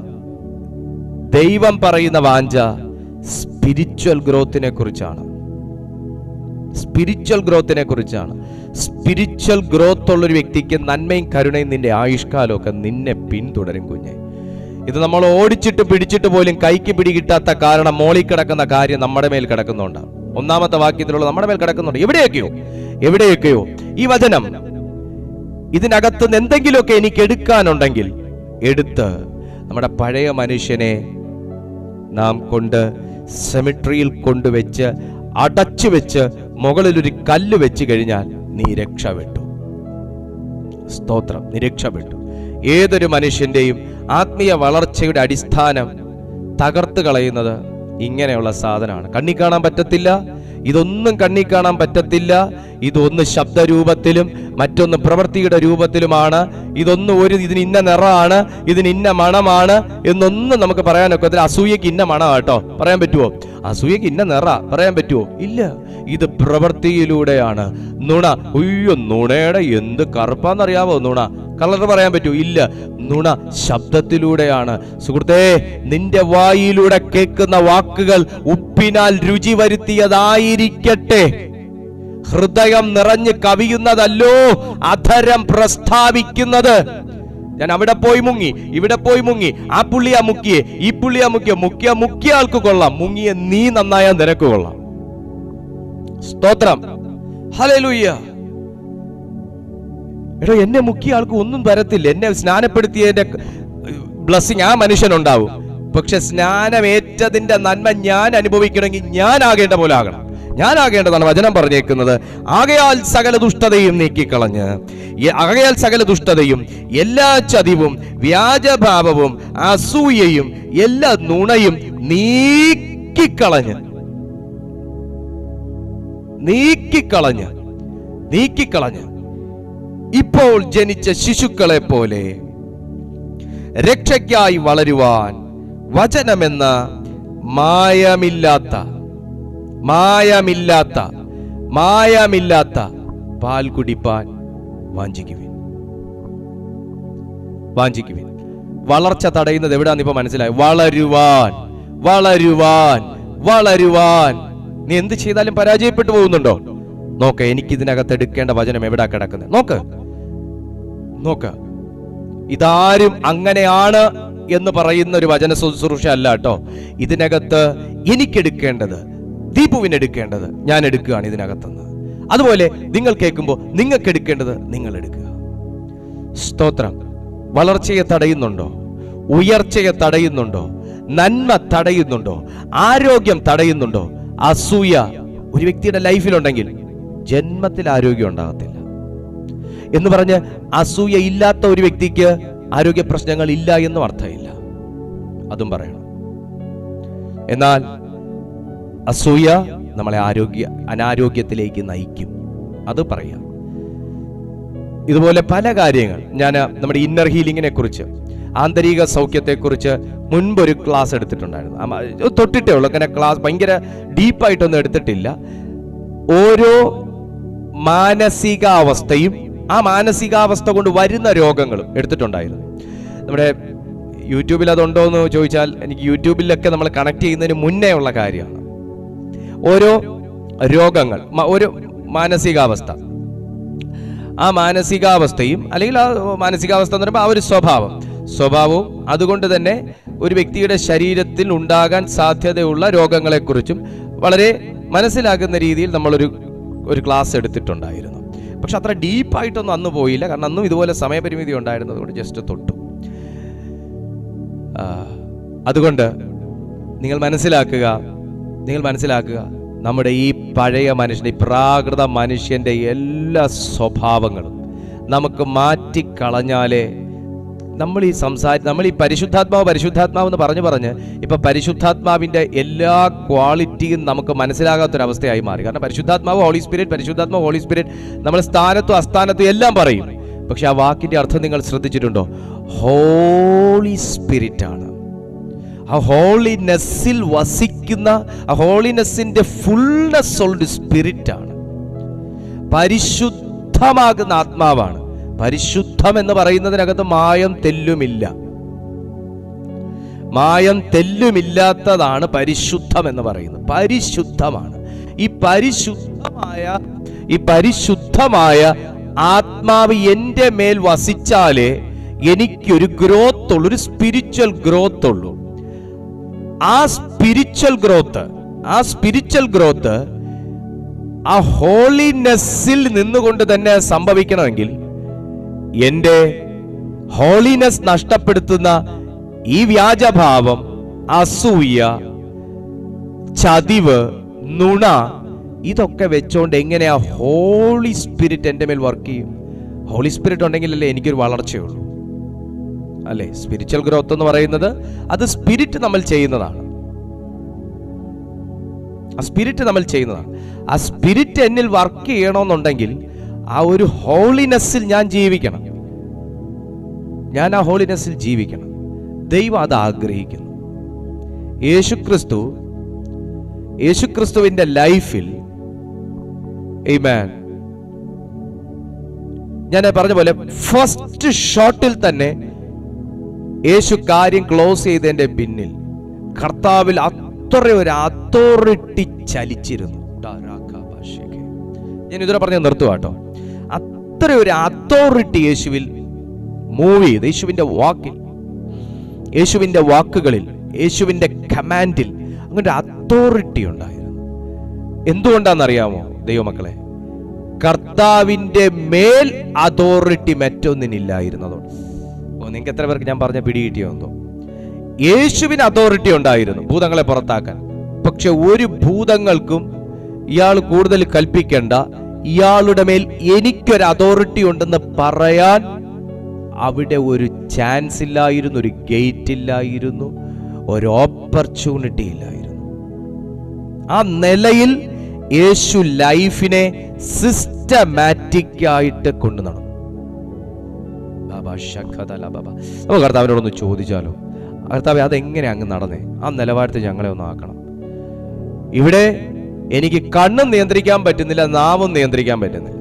ദൈവം പറയുന്ന വാഞ്ച സ്പിരിച്വൽ ഗ്രോത്തിനെ കുറിച്ചാണ് സ്പിരിച്വൽ ഗ്രോത്തിനെ കുറിച്ചാണ് സ്പിരിച്വൽ ഗ്രോത്ത് ഉള്ള ഒരു വ്യക്തിക്ക് നന്മയും കരുണയും നിന്റെ ആയുഷ്കാലവും ഒക്കെ നിന്നെ പിന്തുടരും കുഞ്ഞെ ഇത് നമ്മൾ ഓടിച്ചിട്ട് പിടിച്ചിട്ട് പോലും കൈക്ക് പിടി കിട്ടാത്ത കാരണം മോളിൽ കിടക്കുന്ന കാര്യം നമ്മുടെ മേൽ കിടക്കുന്നുണ്ടാണ് ഒന്നാമത്തെ വാക്യത്തിലുള്ള നമ്മുടെ മേൽ കിടക്കുന്നുണ്ട് എവിടെയൊക്കെയോ എവിടെയൊക്കെയോ ഈ വചനം ഇതിനകത്ത് നിന്ന് എന്തെങ്കിലുമൊക്കെ എനിക്ക് എടുക്കാനുണ്ടെങ്കിൽ എടുത്ത് നമ്മുടെ പഴയ മനുഷ്യനെ നാം കൊണ്ട് സെമിട്രിയിൽ കൊണ്ടുവച്ച് അടച്ചു വെച്ച് മുകളിൽ ഒരു കല്ല് വെച്ച് കഴിഞ്ഞാൽ നീ രക്ഷപ്പെട്ടു സ്തോത്രം നീ രക്ഷപ്പെട്ടു ഏതൊരു മനുഷ്യന്റെയും ആത്മീയ വളർച്ചയുടെ അടിസ്ഥാനം തകർത്ത് കളയുന്നത് ഇങ്ങനെയുള്ള സാധനമാണ് കണ്ണി കാണാൻ പറ്റത്തില്ല ഇതൊന്നും കണ്ണി കാണാൻ പറ്റത്തില്ല ഇതൊന്ന് ശബ്ദരൂപത്തിലും മറ്റൊന്ന് പ്രവൃത്തിയുടെ രൂപത്തിലുമാണ് ഇതൊന്നും ഒരു ഇതിന് ഇന്ന നിറമാണ് ഇതിന് ഇന്ന മണമാണ് എന്നൊന്നും നമുക്ക് പറയാനൊക്കത്തില്ല അസൂയക്ക് ഇന്ന മണം കേട്ടോ പറയാൻ പറ്റുമോ അസൂയക്ക് ഇന്ന നിറ പറയാൻ പറ്റുമോ ഇല്ല ഇത് പ്രവൃത്തിയിലൂടെയാണ് നുണ ഉയ്യോ നുണയുടെ എന്ത് കറുപ്പാന്നറിയാവോ നുണ കളർ പറയാൻ പറ്റൂ ഇല്ല നുണ ശബ്ദത്തിലൂടെയാണ് സുഹൃത്തേ നിന്റെ വായിലൂടെ കേൾക്കുന്ന വാക്കുകൾ ഉപ്പിനാൽ രുചി വരുത്തിയതായിരിക്കട്ടെ ഹൃദയം നിറഞ്ഞ് കവിയുന്നതല്ലോ അധരം പ്രസ്താവിക്കുന്നത് ഞാൻ അവിടെ പോയി മുങ്ങി ഇവിടെ പോയി മുങ്ങി ആ പുള്ളിയാ മുക്കിയെ ഈ പുള്ളിയാ മുക്കിയ മുക്കിയ മുക്കിയ ആൾക്ക് കൊള്ളാം മുങ്ങിയ നീ നന്നായ നിനക്ക് കൊള്ളാം സ്തോത്രം ഹല്ലേലൂയ്യ എടോ എന്നെ മുക്കിയ ആൾക്ക് ഒന്നും വരത്തില്ല എന്നെ സ്നാനപ്പെടുത്തിയതിന്റെ ബ്ലസ്സിങ് ആ മനുഷ്യനുണ്ടാവും പക്ഷെ സ്നാനമേറ്റതിന്റെ നന്മ ഞാൻ അനുഭവിക്കണമെങ്കിൽ ഞാൻ ആകേണ്ട പോലെ ആകണം ഞാൻ ആകേണ്ടതാണ് വചനം പറഞ്ഞേക്കുന്നത് ആകയാൽ സകല ദുഷ്ടതയും നീക്കിക്കളഞ്ഞ് എ- ആകയാൽ സകല ദുഷ്ടതയും എല്ലാ ചതിവും വ്യാജഭാവവും അസൂയയും എല്ലാ നുണയും നീക്കിക്കളഞ്ഞ് നീക്കിക്കളഞ്ഞ് നീക്കിക്കളഞ്ഞ് ഇപ്പോൾ ജനിച്ച ശിശുക്കളെ പോലെ രക്ഷയ്ക്കായി വളരുവാൻ വചനമെന്ന മായമില്ലാത്ത മായമില്ലാത്ത മായമില്ലാത്ത പാൽ കുടിപ്പാൻ വാഞ്ചിക്കുവിൻ വാഞ്ചിക്കുവിൻ വളർച്ച തടയുന്നത് എവിടാന്ന് ഇപ്പൊ മനസ്സിലായി വളരുവാൻ വളരുവാൻ വളരുവാൻ നീ എന്ത് ചെയ്താലും പരാജയപ്പെട്ടു പോകുന്നുണ്ടോ നോക്ക് എനിക്ക് ഇതിനകത്ത് എടുക്കേണ്ട വചനം എവിടാ കിടക്കുന്നത് നോക്ക് നോക്ക് ഇതാരും അങ്ങനെയാണ് എന്ന് പറയുന്ന ഒരു വചന ശുശ്രൂഷ അല്ല കേട്ടോ ഇതിനകത്ത് എനിക്കെടുക്കേണ്ടത് ദീപുവിന് എടുക്കേണ്ടത് ഞാൻ എടുക്കുകയാണ് ഇതിനകത്തുനിന്ന് അതുപോലെ നിങ്ങൾ കേൾക്കുമ്പോൾ നിങ്ങൾക്ക് എടുക്കേണ്ടത് നിങ്ങൾ എടുക്കുക സ്തോത്രം വളർച്ചയെ തടയുന്നുണ്ടോ ഉയർച്ചയെ തടയുന്നുണ്ടോ നന്മ തടയുന്നുണ്ടോ ആരോഗ്യം തടയുന്നുണ്ടോ അസൂയ ഒരു വ്യക്തിയുടെ ലൈഫിലുണ്ടെങ്കിൽ ജന്മത്തിൽ ആരോഗ്യം ഉണ്ടാകത്തില്ല എന്ന് പറഞ്ഞ് അസൂയ ഇല്ലാത്ത ഒരു വ്യക്തിക്ക് ആരോഗ്യ പ്രശ്നങ്ങൾ ഇല്ല എന്നും അർത്ഥമില്ല അതും പറയണം എന്നാൽ അസൂയ നമ്മളെ ആരോഗ്യ അനാരോഗ്യത്തിലേക്ക് നയിക്കും അത് പറയാം ഇതുപോലെ പല കാര്യങ്ങൾ ഞാൻ നമ്മുടെ ഇന്നർ ഹീലിങ്ങിനെ കുറിച്ച് ആന്തരിക സൗഖ്യത്തെക്കുറിച്ച് മുൻപൊരു ക്ലാസ് എടുത്തിട്ടുണ്ടായിരുന്നു ആമ, ഇത് തൊട്ടിട്ടേ ഉള്ളൂ അങ്ങനെ ക്ലാസ് ഭയങ്കര ഡീപ്പായിട്ടൊന്നും എടുത്തിട്ടില്ല ഓരോ മാനസികാവസ്ഥയും ആ മാനസികാവസ്ഥ കൊണ്ട് വരുന്ന രോഗങ്ങളും എടുത്തിട്ടുണ്ടായിരുന്നു നമ്മുടെ യൂട്യൂബിൽ അതുണ്ടോ എന്ന് ചോദിച്ചാൽ എനിക്ക് യൂട്യൂബിലൊക്കെ നമ്മൾ കണക്ട് ചെയ്യുന്നതിന് മുന്നേ ഉള്ള കാര്യമാണ് ഓരോ രോഗങ്ങൾ മ- ഒരു മാനസികാവസ്ഥ ആ മാനസികാവസ്ഥയും അല്ലെങ്കിൽ ആ മാനസികാവസ്ഥ എന്ന് പറയുമ്പോൾ ആ ഒരു സ്വഭാവം സ്വഭാവവും അതുകൊണ്ട് തന്നെ ഒരു വ്യക്തിയുടെ ശരീരത്തിൽ ഉണ്ടാകാൻ സാധ്യതയുള്ള രോഗങ്ങളെക്കുറിച്ചും വളരെ മനസ്സിലാക്കുന്ന രീതിയിൽ നമ്മളൊരു ഒരു ക്ലാസ് എടുത്തിട്ടുണ്ടായിരുന്നു പക്ഷെ അത്ര ഡീപ്പായിട്ടൊന്നും അന്ന് പോയില്ല കാരണം അന്നും ഇതുപോലെ സമയപരിമിതി ഉണ്ടായിരുന്നത് കൊണ്ട് ജസ്റ്റ് തൊട്ടു ആ, അതുകൊണ്ട് നിങ്ങൾ മനസ്സിലാക്കുക നിങ്ങൾ മനസ്സിലാക്കുക നമ്മുടെ ഈ പഴയ മനുഷ്യൻ്റെ ഈ പ്രാകൃത മനുഷ്യൻ്റെ എല്ലാ സ്വഭാവങ്ങളും നമുക്ക് മാറ്റിക്കളഞ്ഞാലേ നമ്മൾ ഈ സംസാരി നമ്മൾ ഈ പരിശുദ്ധാത്മാവ് പരിശുദ്ധാത്മാവ് എന്ന് പറഞ്ഞു പറഞ്ഞ് ഇപ്പൊ പരിശുദ്ധാത്മാവിന്റെ എല്ലാ ക്വാളിറ്റിയും നമുക്ക് മനസ്സിലാകാത്തൊരവസ്ഥയായി മാറി കാരണം പരിശുദ്ധാത്മാവ് ഹോളി സ്പിരിറ്റ് പരിശുദ്ധാത്മാവ് ഹോളി സ്പിരിറ്റ് നമ്മൾ സ്ഥാനത്തും അസ്ഥാനത്തും എല്ലാം പറയും പക്ഷെ ആ വാക്കിന്റെ അർത്ഥം നിങ്ങൾ ശ്രദ്ധിച്ചിട്ടുണ്ടോ ഹോളി സ്പിരിറ്റ് ആണ് ആ ഹോളിനെസ്സിൽ വസിക്കുന്ന ആ ഹോളിനെസ്സിന്റെ ഫുൾനെസ് ഉള്ള സ്പിരിറ്റ് ആണ് പരിശുദ്ധമാകുന്ന ആത്മാവാണ് പരിശുദ്ധം എന്ന് പറയുന്നതിനകത്ത് മായം തെല്ലുമില്ല മായം തെല്ലുമില്ലാത്തതാണ് പരിശുദ്ധം എന്ന് പറയുന്നത് പരിശുദ്ധമാണ് ഈ പരിശുദ്ധമായ ഈ പരിശുദ്ധമായ ആത്മാവ് എൻ്റെ മേൽ വസിച്ചാലേ എനിക്കൊരു ഗ്രോത്ത് ഉള്ളൂ ഒരു സ്പിരിച്വൽ ഗ്രോത്ത് ഉള്ളൂ ആ സ്പിരിച്വൽ ഗ്രോത്ത് ആ സ്പിരിച്വൽ ഗ്രോത്ത് ആ ഹോളിനെസ്സിൽ നിന്നുകൊണ്ട് തന്നെ സംഭവിക്കണമെങ്കിൽ എൻ്റെ ഹോളിനെസ് നഷ്ടപ്പെടുത്തുന്ന ഈ വ്യാജഭാവം അസൂയ ചതിവ് നുണ ഇതൊക്കെ വെച്ചോണ്ട് എങ്ങനെയാ ഹോളി സ്പിരിറ്റ് എൻ്റെ മേൽ വർക്ക് ചെയ്യും ഹോളി സ്പിരിറ്റ് ഉണ്ടെങ്കിലല്ലേ എനിക്കൊരു വളർച്ചയുള്ളൂ അല്ലേ സ്പിരിച്വൽ ഗ്രോത്ത് എന്ന് പറയുന്നത് അത് സ്പിരിറ്റ് നമ്മൾ ചെയ്യുന്നതാണ് ആ സ്പിരിറ്റ് നമ്മൾ ചെയ്യുന്നതാണ് ആ സ്പിരിറ്റ് എന്നിൽ വർക്ക് ചെയ്യണമെന്നുണ്ടെങ്കിൽ ആ ഒരു ഹോളിനെസ്സിൽ ഞാൻ ജീവിക്കണം ഞാൻ ആ ഹോളിനെസ്സിൽ ജീവിക്കണം ദൈവം അത് ആഗ്രഹിക്കുന്നു യേശുക്രിസ്തു യേശുക്രിസ്തുവിന്റെ ലൈഫിൽ Amen. ഞാൻ പറഞ്ഞ പോലെ ഫസ്റ്റ് ഷോട്ടിൽ തന്നെ യേശു കാര്യം ക്ലോസ് ചെയ്തതിന്റെ പിന്നിൽ കർത്താവിൽ അത്ര ഒരു അതോറിറ്റി ചലിച്ചിരുന്നു ഞാൻ ഇതുവരെ പറഞ്ഞ നിർത്തുക കേട്ടോ അത്ര ഒരു അതോറിറ്റി യേശുവിൽ മൂവ് ചെയ്ത് യേശുവിന്റെ വാക്കിൽ യേശുവിന്റെ വാക്കുകളിൽ യേശുവിന്റെ കമാൻഡിൽ അങ്ങനെ അതോറിറ്റി ഉണ്ടായിരുന്നു എന്തുകൊണ്ടാണെന്നറിയാമോ ദൈവമക്കളെ കർത്താവിന്റെ മേൽ അതോറിറ്റി മറ്റൊന്നിനില്ലായിരുന്നതുകൊണ്ട് ഓ നിങ്ങൾക്ക് എത്ര പേർക്ക് ഞാൻ പറഞ്ഞ പിടി കിട്ടിയോ എന്തോ യേശുവിന് അതോറിറ്റി ഉണ്ടായിരുന്നു ഭൂതങ്ങളെ പുറത്താക്കാൻ പക്ഷെ ഒരു ഭൂതങ്ങൾക്കും ഇയാൾ കൂടുതൽ കൽപ്പിക്കേണ്ട ഇയാളുടെ മേൽ എനിക്കൊരു അതോറിറ്റി ഉണ്ടെന്ന് പറയാൻ അവിടെ ഒരു ചാൻസ് ഇല്ലായിരുന്നു ഒരു ഗേറ്റ് ഇല്ലായിരുന്നു ഒരു ഓപ്പർച്യൂണിറ്റി ഇല്ലായിരുന്നു ആ നിലയിൽ യേശു ലൈഫിനെ സിസ്റ്റമാറ്റിക് ആയിട്ട് കൊണ്ടു നടന്നു ബാബാ ശഖദല ബാബാ നമുക്ക് കർത്താവിനോടൊന്ന് ചോദിച്ചാലോ കർത്താവ് അതെങ്ങനെ അങ്ങ് നടന്നേ ആ നിലവാരത്തിൽ ഞങ്ങളെ ഒന്ന് ആക്കണം ഇവിടെ എനിക്ക് കണ്ണും നിയന്ത്രിക്കാൻ പറ്റുന്നില്ല നാവും നിയന്ത്രിക്കാൻ പറ്റുന്നില്ല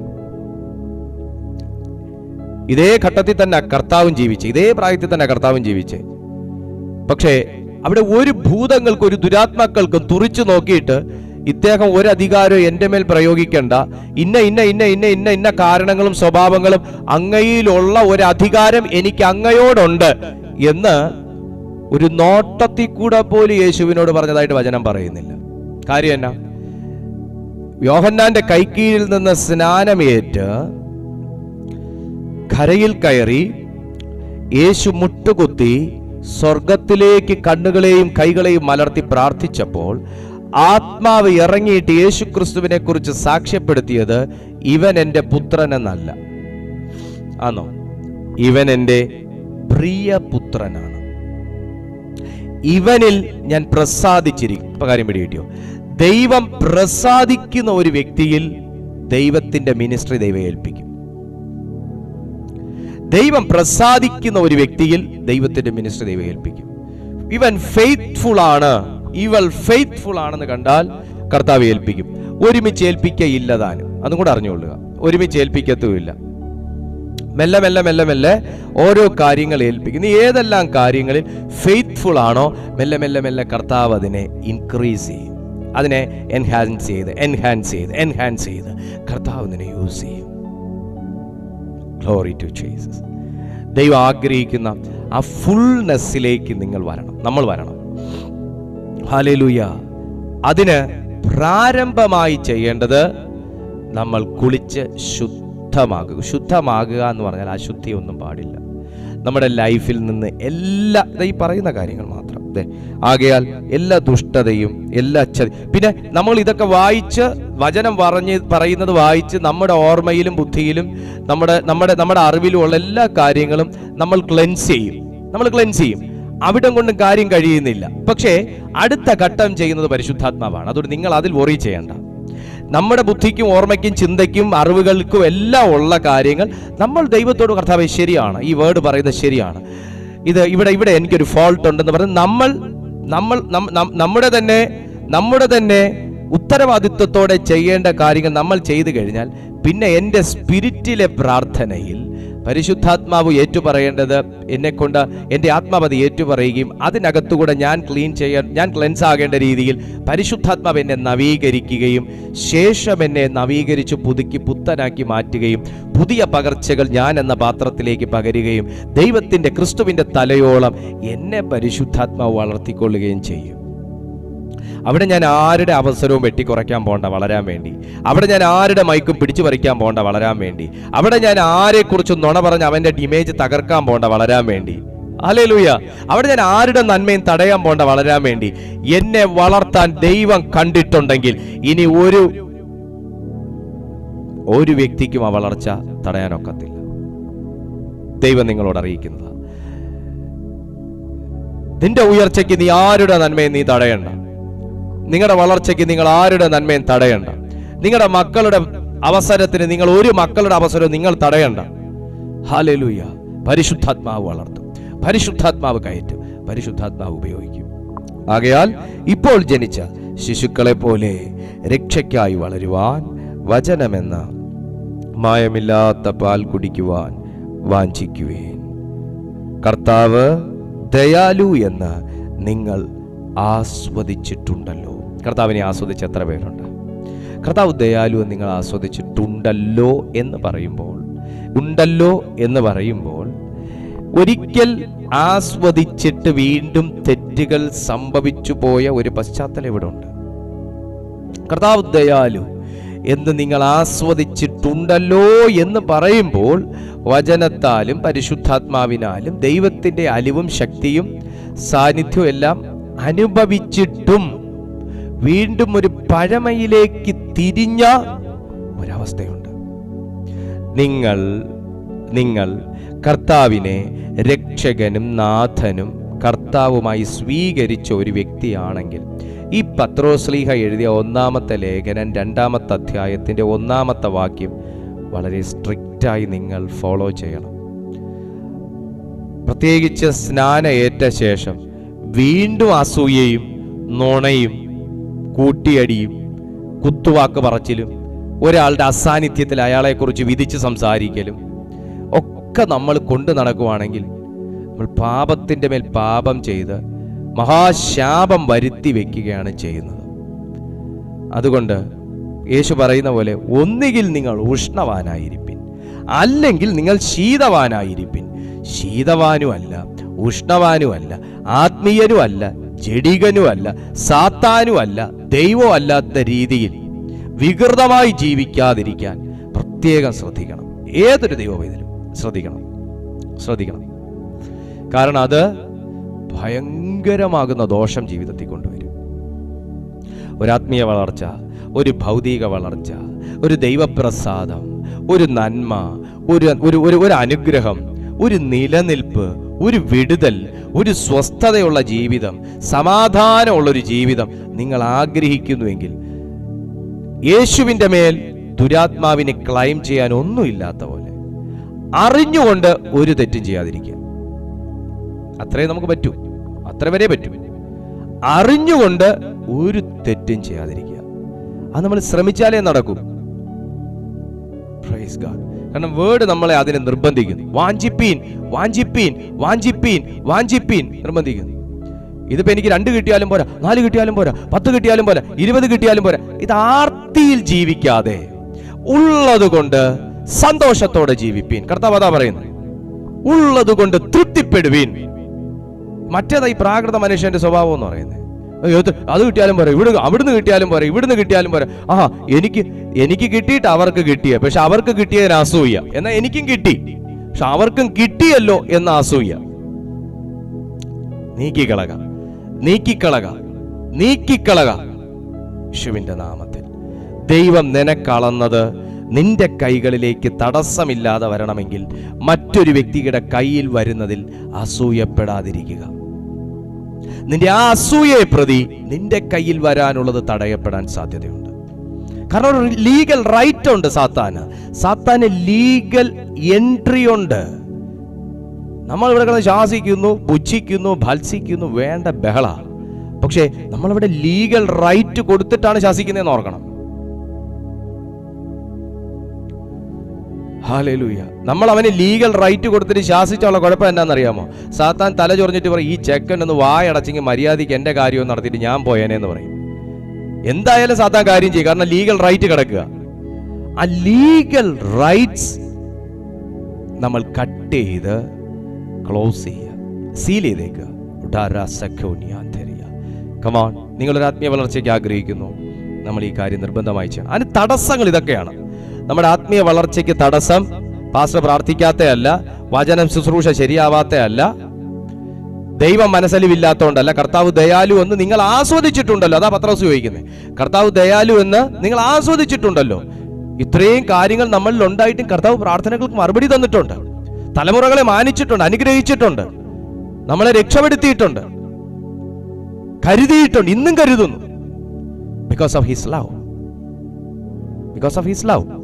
ഇതേ ഘട്ടത്തിൽ തന്നെ കർത്താവും ജീവിച്ച് ഇതേ പ്രായത്തിൽ തന്നെ കർത്താവും ജീവിച്ച് പക്ഷേ അവിടെ ഒരു ഭൂതങ്ങൾക്കും ഒരു ദുരാത്മാക്കൾക്കും തുറിച്ചു നോക്കിയിട്ട് ഇദ്ദേഹം ഒരു അധികാരവും എൻ്റെ മേൽ പ്രയോഗിക്കേണ്ട ഇന്ന ഇന്ന ഇന്ന ഇന്ന ഇന്ന ഇന്ന കാരണങ്ങളും സ്വഭാവങ്ങളും അങ്ങയിലുള്ള ഒരു അധികാരം എനിക്ക് അങ്ങയോടുണ്ട് എന്ന് ഒരു നോട്ടത്തിൽ കൂടെ പോലും യേശുവിനോട് പറഞ്ഞതായിട്ട് വചനം പറയുന്നില്ല കാര്യം എന്നാ യോഹന്നാന്റെ കൈക്കീഴിൽ നിന്ന് സ്നാനമേറ്റ് കരയിൽ കയറി യേശു മുട്ടുകുത്തി സ്വർഗത്തിലേക്ക് കണ്ണുകളെയും കൈകളെയും മലർത്തി പ്രാർത്ഥിച്ചപ്പോൾ ആത്മാവ് ഇറങ്ങിയിട്ട് യേശു ക്രിസ്തുവിനെ കുറിച്ച് സാക്ഷ്യപ്പെടുത്തിയത് ഇവൻ എൻ്റെ പുത്രൻ എന്നല്ല ആണോ ഇവൻ എൻ്റെ പ്രിയ പുത്രനാണ് ഇവനിൽ ഞാൻ പ്രസാദിച്ചിരിക്കും ഇപ്പൊ കാര്യം പിടികിട്ടിയോ ദൈവം പ്രസാദിക്കുന്ന ഒരു വ്യക്തിയിൽ ദൈവത്തിന്റെ മിനിസ്ട്രി ദൈവം ഏൽപ്പിക്കും ദൈവം പ്രസാദിക്കുന്ന ഒരു വ്യക്തിയിൽ ദൈവത്തിന്റെ മിനിസ്ട്രി ദൈവം ഏൽപ്പിക്കും ഇവൻ ഫെയ്ത്ത്ഫുൾ ആണ് ഇവൾ ഫെയ്ത്ത്ഫുൾ ആണെന്ന് കണ്ടാൽ കർത്താവ് ഏൽപ്പിക്കും ഒരുമിച്ച് ഏൽപ്പിക്കയില്ല താനും അതും കൂടെ അറിഞ്ഞുകൊള്ളുക ഒരുമിച്ച് ഏൽപ്പിക്കത്തുമില്ല മെല്ലെ മെല്ലെ മെല്ലെ മെല്ലെ ഓരോ കാര്യങ്ങൾ ഏൽപ്പിക്കും നീ ഏതെല്ലാം കാര്യങ്ങളിൽ ഫെയ്ത്ത്ഫുൾ ആണോ മെല്ലെ മെല്ലെ മെല്ലെ കർത്താവ് അതിനെ ഇൻക്രീസ് ചെയ്യും അതിനെ എൻഹാൻസ് ചെയ്ത് എൻഹാൻസ് ചെയ്ത് എൻഹാൻസ് ചെയ്ത് കർത്താവ് അതിനെ യൂസ് ചെയ്യും ഗ്ലോറി ടു ജീസസ് ദൈവം ആഗ്രഹിക്കുന്ന ആ ഫുൾനെസ്സിലേക്ക് നിങ്ങൾ വരണം നമ്മൾ വരണം ഹാലേലൂയ അതിന് പ്രാരംഭമായി ചെയ്യേണ്ടത് നമ്മൾ കുളിച്ച് ശുദ്ധമാകുക ശുദ്ധമാകുക എന്ന് പറഞ്ഞാൽ അശുദ്ധി ഒന്നും പാടില്ല നമ്മുടെ ലൈഫിൽ നിന്ന് എല്ലാ ദാ ഈ പറയുന്ന കാര്യങ്ങൾ മാത്രം ദേ, ആകയാൽ എല്ലാ ദുഷ്ടതയും എല്ലാ ചതി പിന്നെ നമ്മൾ ഇതൊക്കെ വായിച്ച് വചനം പറഞ്ഞ് പറയുന്നത് വായിച്ച് നമ്മുടെ ഓർമ്മയിലും ബുദ്ധിയിലും നമ്മുടെ നമ്മുടെ നമ്മുടെ അറിവിലുമുള്ള എല്ലാ കാര്യങ്ങളും നമ്മൾ ക്ലെൻസ് ചെയ്യും നമ്മൾ ക്ലെൻസ് ചെയ്യും അവിടം കൊണ്ടും കാര്യം കഴിയുന്നില്ല പക്ഷേ അടുത്ത ഘട്ടം ചെയ്യുന്നത് പരിശുദ്ധാത്മാവാണ് അതുകൊണ്ട് നിങ്ങൾ അതിൽ വറി ചെയ്യേണ്ട നമ്മുടെ ബുദ്ധിക്കും ഓർമ്മയ്ക്കും ചിന്തയ്ക്കും അറിവുകൾക്കും എല്ലാം ഉള്ള കാര്യങ്ങൾ നമ്മൾ ദൈവത്തോട് കർത്താവ് ശരിയാണ് ഈ വേർഡ് പറയുന്നത് ശരിയാണ് ഇത് ഇവിടെ ഇവിടെ എനിക്കൊരു ഫോൾട്ട് ഉണ്ടെന്ന് പറഞ്ഞ് നമ്മൾ നമ്മൾ നം- നം- നമ്മുടെ തന്നെ നമ്മുടെ തന്നെ ഉത്തരവാദിത്വത്തോടെ ചെയ്യേണ്ട കാര്യങ്ങൾ നമ്മൾ ചെയ്തു കഴിഞ്ഞാൽ പിന്നെ എൻ്റെ സ്പിരിറ്റിലെ പ്രാർത്ഥനയിൽ പരിശുദ്ധാത്മാവ് ഏറ്റുപറയേണ്ടത് എന്നെ കൊണ്ട് എൻ്റെ ആത്മാവ് അത് ഏറ്റുപറയുകയും അതിനകത്തുകൂടെ ഞാൻ ക്ലീൻ ചെയ്യാൻ ഞാൻ ക്ലെൻസ് ആകേണ്ട രീതിയിൽ പരിശുദ്ധാത്മാവ് എന്നെ നവീകരിക്കുകയും ശേഷം എന്നെ നവീകരിച്ച് പുതുക്കി പുത്തനാക്കി മാറ്റുകയും പുതിയ പകർച്ചകൾ ഞാൻ എന്ന പാത്രത്തിലേക്ക് പകരുകയും ദൈവത്തിൻ്റെ ക്രിസ്തുവിൻ്റെ തലയോളം എന്നെ പരിശുദ്ധാത്മാവ് വളർത്തിക്കൊള്ളുകയും ചെയ്യും അവിടെ ഞാൻ ആരുടെ അവസരവും വെട്ടിക്കുറയ്ക്കാൻ പോണ്ട വളരാൻ വേണ്ടി അവിടെ ഞാൻ ആരുടെ മൈക്കും പിടിച്ചു പറിക്കാൻ പോണ്ട വളരാൻ വേണ്ടി അവിടെ ഞാൻ ആരെക്കുറിച്ചും നുണ പറഞ്ഞ് അവൻ്റെ ഇമേജ് തകർക്കാൻ പോണ്ട വളരാൻ വേണ്ടി അല്ലേലൂയ അവിടെ ഞാൻ ആരുടെ നന്മയും തടയാൻ പോണ്ട വളരാൻ വേണ്ടി എന്നെ വളർത്താൻ ദൈവം കണ്ടിട്ടുണ്ടെങ്കിൽ ഇനി ഒരു ഒരു വ്യക്തിക്കും ആ വളർച്ച തടയാനൊക്കത്തില്ല ദൈവം നിങ്ങളോട് അറിയിക്കുന്നത് നിന്റെ ഉയർച്ചയ്ക്ക് നീ ആരുടെ നന്മയും നീ തടയണ്ട നിങ്ങളുടെ വളർച്ചയ്ക്ക് നിങ്ങൾ ആരുടെ നന്മയും തടയണ്ട നിങ്ങളുടെ മക്കളുടെ അവസരത്തിന് നിങ്ങൾ ഒരു മക്കളുടെ അവസരവും നിങ്ങൾ തടയണ്ട ഹാലലൂയ പരിശുദ്ധാത്മാവ് വളർത്തും പരിശുദ്ധാത്മാവ് കയറ്റും പരിശുദ്ധാത്മാവ് ഉപയോഗിക്കും ആകയാൽ ഇപ്പോൾ ജനിച്ച ശിശുക്കളെ പോലെ രക്ഷയ്ക്കായി വളരുവാൻ വചനമെന്ന മായമില്ലാത്ത പാൽ കുടിക്കുവാൻ വാഞ്ചിക്കുവേൻ കർത്താവ് ദയാലു എന്ന് നിങ്ങൾ ആസ്വദിച്ചിട്ടുണ്ടല്ലോ കർത്താവിനെ ആസ്വദിച്ച് എത്ര പേരുണ്ട് കർത്താവ് ദയാലു എന്ന് നിങ്ങൾ ആസ്വദിച്ചിട്ടുണ്ടല്ലോ എന്ന് പറയുമ്പോൾ ഉണ്ടല്ലോ എന്ന് പറയുമ്പോൾ ഒരിക്കൽ ആസ്വദിച്ചിട്ട് വീണ്ടും തെറ്റുകൾ സംഭവിച്ചു പോയ ഒരു പശ്ചാത്തലം ഇവിടെ ഉണ്ട് കർത്താവ് ദയാലു എന്ന് നിങ്ങൾ ആസ്വദിച്ചിട്ടുണ്ടല്ലോ എന്ന് പറയുമ്പോൾ വചനത്താലും പരിശുദ്ധാത്മാവിനാലും ദൈവത്തിൻ്റെ അലിവും ശക്തിയും സാന്നിധ്യവും എല്ലാം അനുഭവിച്ചിട്ടും വീണ്ടും ഒരു പഴമയിലേക്ക് തിരിഞ്ഞ ഒരവസ്ഥയുണ്ട് നിങ്ങൾ നിങ്ങൾ കർത്താവിനെ രക്ഷകനും നാഥനും കർത്താവുമായി സ്വീകരിച്ച ഒരു വ്യക്തിയാണെങ്കിൽ ഈ പത്രോസ്ലീഹ എഴുതിയ ഒന്നാമത്തെ ലേഖനം രണ്ടാമത്തെ അധ്യായത്തിൻ്റെ ഒന്നാമത്തെ വാക്യം വളരെ സ്ട്രിക്റ്റായി നിങ്ങൾ ഫോളോ ചെയ്യണം പ്രത്യേകിച്ച് സ്നാന ഏറ്റ ശേഷം വീണ്ടും അസൂയയും നുണയും കൂട്ടിയടിയും കുത്തുവാക്ക് പറച്ചിലും ഒരാളുടെ അസാന്നിധ്യത്തിൽ അയാളെക്കുറിച്ച് വിധിച്ച് സംസാരിക്കലും ഒക്കെ നമ്മൾ കൊണ്ടു നടക്കുവാണെങ്കിൽ നമ്മൾ പാപത്തിൻ്റെ മേൽ പാപം ചെയ്ത് മഹാശാപം വരുത്തി വെക്കുകയാണ് ചെയ്യുന്നത് അതുകൊണ്ട് യേശു പറയുന്ന പോലെ ഒന്നുകിൽ നിങ്ങൾ ഉഷ്ണവാനായിരിപ്പിൻ അല്ലെങ്കിൽ നിങ്ങൾ ശീതവാനായിരിപ്പിൻ ശീതവാനുമല്ല ഉഷ്ണവാനുമല്ല ആത്മീയനുമല്ല ജഡികനുമല്ല സാത്താനുമല്ല ദൈവം അല്ലാത്ത രീതിയിൽ വികൃതമായി ജീവിക്കാതിരിക്കാൻ പ്രത്യേകം ശ്രദ്ധിക്കണം ഏതൊരു ദൈവവേദനും ശ്രദ്ധിക്കണം ശ്രദ്ധിക്കണം കാരണം അത് ഭയങ്കരമാകുന്ന ദോഷം ജീവിതത്തിൽ കൊണ്ടുവരും ഒരാത്മീയ വളർച്ച ഒരു ഭൗതിക വളർച്ച ഒരു ദൈവപ്രസാദം ഒരു നന്മ ഒരു ഒരു ഒരു ഒരു അനുഗ്രഹം ഒരു നിലനിൽപ്പ് ഒരു വിടുതൽ ഒരു സ്വസ്ഥതയുള്ള ജീവിതം സമാധാനമുള്ള ഒരു ജീവിതം നിങ്ങൾ ആഗ്രഹിക്കുന്നുവെങ്കിൽ യേശുവിൻ്റെ മേൽ ദുരാത്മാവിനെ ക്ലൈം ചെയ്യാൻ ഒന്നുമില്ലാത്ത പോലെ അറിഞ്ഞുകൊണ്ട് ഒരു തെറ്റും ചെയ്യാതിരിക്കുക അത്രേ നമുക്ക് പറ്റൂ അത്ര വരെ പറ്റൂ അറിഞ്ഞുകൊണ്ട് ഒരു തെറ്റും ചെയ്യാതിരിക്കുക അത് നമ്മൾ ശ്രമിച്ചാലേ നടക്കൂ Praise God. കാരണം വേർഡ് നമ്മളെ അതിനെ നിർബന്ധിക്കുന്നു വാഞ്ചിപ്പീൻ വാഞ്ചിപ്പീൻ വാഞ്ചിപ്പീൻ വാഞ്ചിപ്പീൻ നിർബന്ധിക്കുന്നു ഇതിപ്പോ എനിക്ക് രണ്ട് കിട്ടിയാലും പോരാ നാല് കിട്ടിയാലും പോരാ പത്ത് കിട്ടിയാലും പോരാ ഇരുപത് കിട്ടിയാലും പോരാ ഇത് ആർത്തിയിൽ ജീവിക്കാതെ ഉള്ളത് കൊണ്ട് സന്തോഷത്തോടെ ജീവിപ്പീൻ കർത്താവ് അതാ പറയുന്നത് ഉള്ളത് കൊണ്ട് തൃപ്തിപ്പെടുവീൻ മറ്റേതാ ഈ പ്രാകൃത മനുഷ്യന്റെ സ്വഭാവം എന്ന് പറയുന്നത് അയ്യോ, ഇത് അത് കിട്ടിയാലും പോരാ ഇവിടെ അവിടുന്ന് കിട്ടിയാലും പോരാ ഇവിടുന്ന് കിട്ടിയാലും പോരാ ആ എനിക്ക് എനിക്ക് കിട്ടിയിട്ട് അവർക്ക് കിട്ടിയ പക്ഷെ അവർക്ക് കിട്ടിയതിന് അസൂയ എന്നാ എനിക്കും കിട്ടി പക്ഷെ അവർക്കും കിട്ടിയല്ലോ എന്ന അസൂയ നീക്കി കളക നീക്കിക്കളക നീക്കിക്കളക യേശുവിന്റെ നാമത്തിൽ ദൈവം നിനക്കളന്നത് നിന്റെ കൈകളിലേക്ക് തടസ്സമില്ലാതെ വരണമെങ്കിൽ മറ്റൊരു വ്യക്തിയുടെ കയ്യിൽ വരുന്നതിൽ അസൂയപ്പെടാതിരിക്കുക നിന്റെ ആ അസൂയയെ പ്രതി നിന്റെ കയ്യിൽ വരാനുള്ളത് തടയപ്പെടാൻ സാധ്യതയുണ്ട് കാരണം ഒരു ലീഗൽ റൈറ്റ് ഉണ്ട് സാത്താന് സാത്താന് ലീഗൽ എൻട്രി ഉണ്ട് നമ്മൾ ഇവിടെ കിടന്ന് ശാസിക്കുന്നു പുച്ഛിക്കുന്നു ഭത്സിക്കുന്നു വേണ്ട ബഹള പക്ഷേ നമ്മളിവിടെ ലീഗൽ റൈറ്റ് കൊടുത്തിട്ടാണ് ശാസിക്കുന്നതെന്ന് ഓർക്കണം ഹാലേലൂയ നമ്മൾ അവന് ലീഗൽ റൈറ്റ് കൊടുത്തിട്ട് ശാസിച്ചുള്ള കുഴപ്പം എന്താണെന്നറിയാമോ സാത്താൻ തല ചൊറിഞ്ഞിട്ട് പറയും ഈ ചെക്കൻ ഒന്ന് വായടച്ചെങ്കിൽ മര്യാദയ്ക്ക് എൻ്റെ കാര്യം നടത്തിയിട്ട് ഞാൻ പോയേനെന്ന് പറയും എന്തായാലും സാത്താൻ കാര്യം ചെയ്യും കാരണം ലീഗൽ റൈറ്റ് കിടക്കുക ആ ലീഗൽ റൈറ്റ്സ് നമ്മൾ കട്ട് ചെയ്ത് ക്ലോസ് ചെയ്യുക സീൽ ചെയ്തേക്കുക ഉടാര സഖ്യോന്യാന്തരിയ കമാൺ നിങ്ങളൊരു ആത്മീയ വളർച്ചയ്ക്ക് ആഗ്രഹിക്കുന്നു നമ്മൾ ഈ കാര്യം നിർബന്ധമായി ചെയ്യണം അതിന് തടസ്സങ്ങൾ ഇതൊക്കെയാണ് നമ്മുടെ ആത്മീയ വളർച്ചയ്ക്ക് തടസ്സം പാസ്റ്റർ പ്രാർത്ഥിക്കാത്തയല്ല വചനം ശുശ്രൂഷ ശരിയാവാത്തയല്ല ദൈവം മനസ്സലിവില്ലാത്തതുകൊണ്ടല്ല കർത്താവ് ദയാലു എന്ന് നിങ്ങൾ ആസ്വദിച്ചിട്ടുണ്ടല്ലോ അതാ പത്രോസ് ചോദിക്കുന്നത് കർത്താവ് ദയാലു എന്ന് നിങ്ങൾ ആസ്വദിച്ചിട്ടുണ്ടല്ലോ ഇത്രയും കാര്യങ്ങൾ നമ്മളിൽ ഉണ്ടായിട്ടും കർത്താവ് പ്രാർത്ഥനകൾക്ക് മറുപടി തന്നിട്ടുണ്ട് തലമുറകളെ മാനിച്ചിട്ടുണ്ട് അനുഗ്രഹിച്ചിട്ടുണ്ട് നമ്മളെ രക്ഷപ്പെടുത്തിയിട്ടുണ്ട് കരുതിയിട്ടുണ്ട് ഇന്നും കരുതുന്നു because of his love because of his love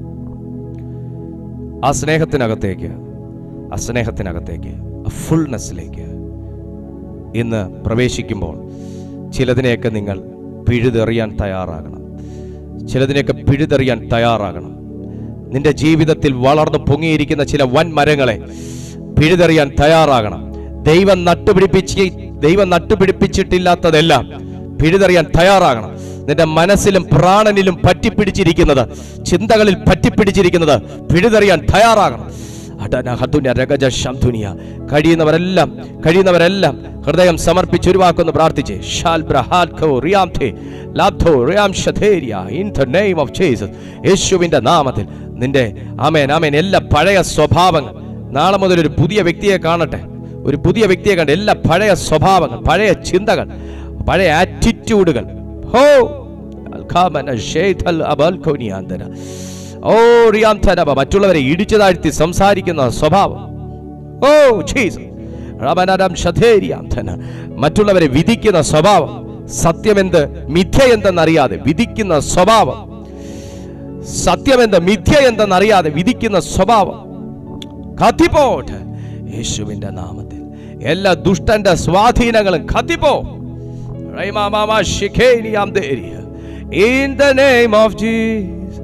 ആ സ്നേഹത്തിനകത്തേക്ക് ആ സ്നേഹത്തിനകത്തേക്ക് ആ ഫുൾനെസ്സിലേക്ക് ഇന്ന് പ്രവേശിക്കുമ്പോൾ ചിലതിനെയൊക്കെ നിങ്ങൾ പിഴുതെറിയാൻ തയ്യാറാകണം ചിലതിനെയൊക്കെ പിഴുതെറിയാൻ തയ്യാറാകണം നിന്റെ ജീവിതത്തിൽ വളർന്നു പൊങ്ങിയിരിക്കുന്ന ചില വൻ മരങ്ങളെ പിഴുതെറിയാൻ തയ്യാറാകണം ദൈവം നട്ടുപിടിപ്പിച്ച് ദൈവം നട്ടുപിടിപ്പിച്ചിട്ടില്ലാത്തതെല്ലാം പിഴുതെറിയാൻ തയ്യാറാകണം നിന്റെ മനസ്സിലും പ്രാണനിലും പറ്റിപ്പിടിച്ചിരിക്കുന്നത് ചിന്തകളിൽ പറ്റിപ്പിടിച്ചിരിക്കുന്നത് പിഴുതെറിയാൻ തയ്യാറാകണം അടന ഹതുന രഗജ ശംധുനിയ കഴിയുന്നവരെല്ലാം കഴിയുന്നവരെല്ലാം ഹൃദയം സമർപ്പിച്ച് ഒരു വാക്കൊന്ന് പ്രാർത്ഥിച്ച് ഷാൽ ബ്രഹാൽഖോ റിയാംഥേ ലാബ്ധോ റിയാം ഷഥേരിയ in the name of Jesus യേശുവിന്റെ നാമത്തിൽ നിന്റെ ആമേൻ ആമേൻ എല്ലാ പഴയ സ്വഭാവങ്ങൾ നാളെ മുതൽ ഒരു പുതിയ വ്യക്തിയെ കാണട്ടെ ഒരു പുതിയ വ്യക്തിയെ കണ്ട് എല്ലാ പഴയ സ്വഭാവങ്ങൾ പഴയ ചിന്തകൾ പഴയ ആറ്റിറ്റ്യൂഡുകൾ ഹോ അൽഖാമന ഷേഥൽ അബൽഖോനിയാന്തന ഓ റിയാംധനബ മറ്റുള്ളവരെ ഇടിച്ചു താഴ്ത്തി സംസാരിക്കുന്ന സ്വഭാവം ഓ ജീസസ് റബനരം ശഥേരിയാംധന മറ്റുള്ളവരെ വിധിക്കുന്ന സ്വഭാവം സത്യമെന്ത് മിഥ്യ എന്തെന്നറിയാതെ വിധിക്കുന്ന സ്വഭാവം സത്യമെന്ത് മിഥ്യ എന്തെന്നറിയാതെ വിധിക്കുന്ന സ്വഭാവം കത്തിപ്പോട്ട് യേശുവിന്റെ നാമത്തിൽ എല്ലാ ദുഷ്ടന്റെ സ്വാധീനങ്ങളും കത്തിപ്പോ റൈമാമാമാ ശിഖേനിയാം ദേരിയ. In the name of Jesus.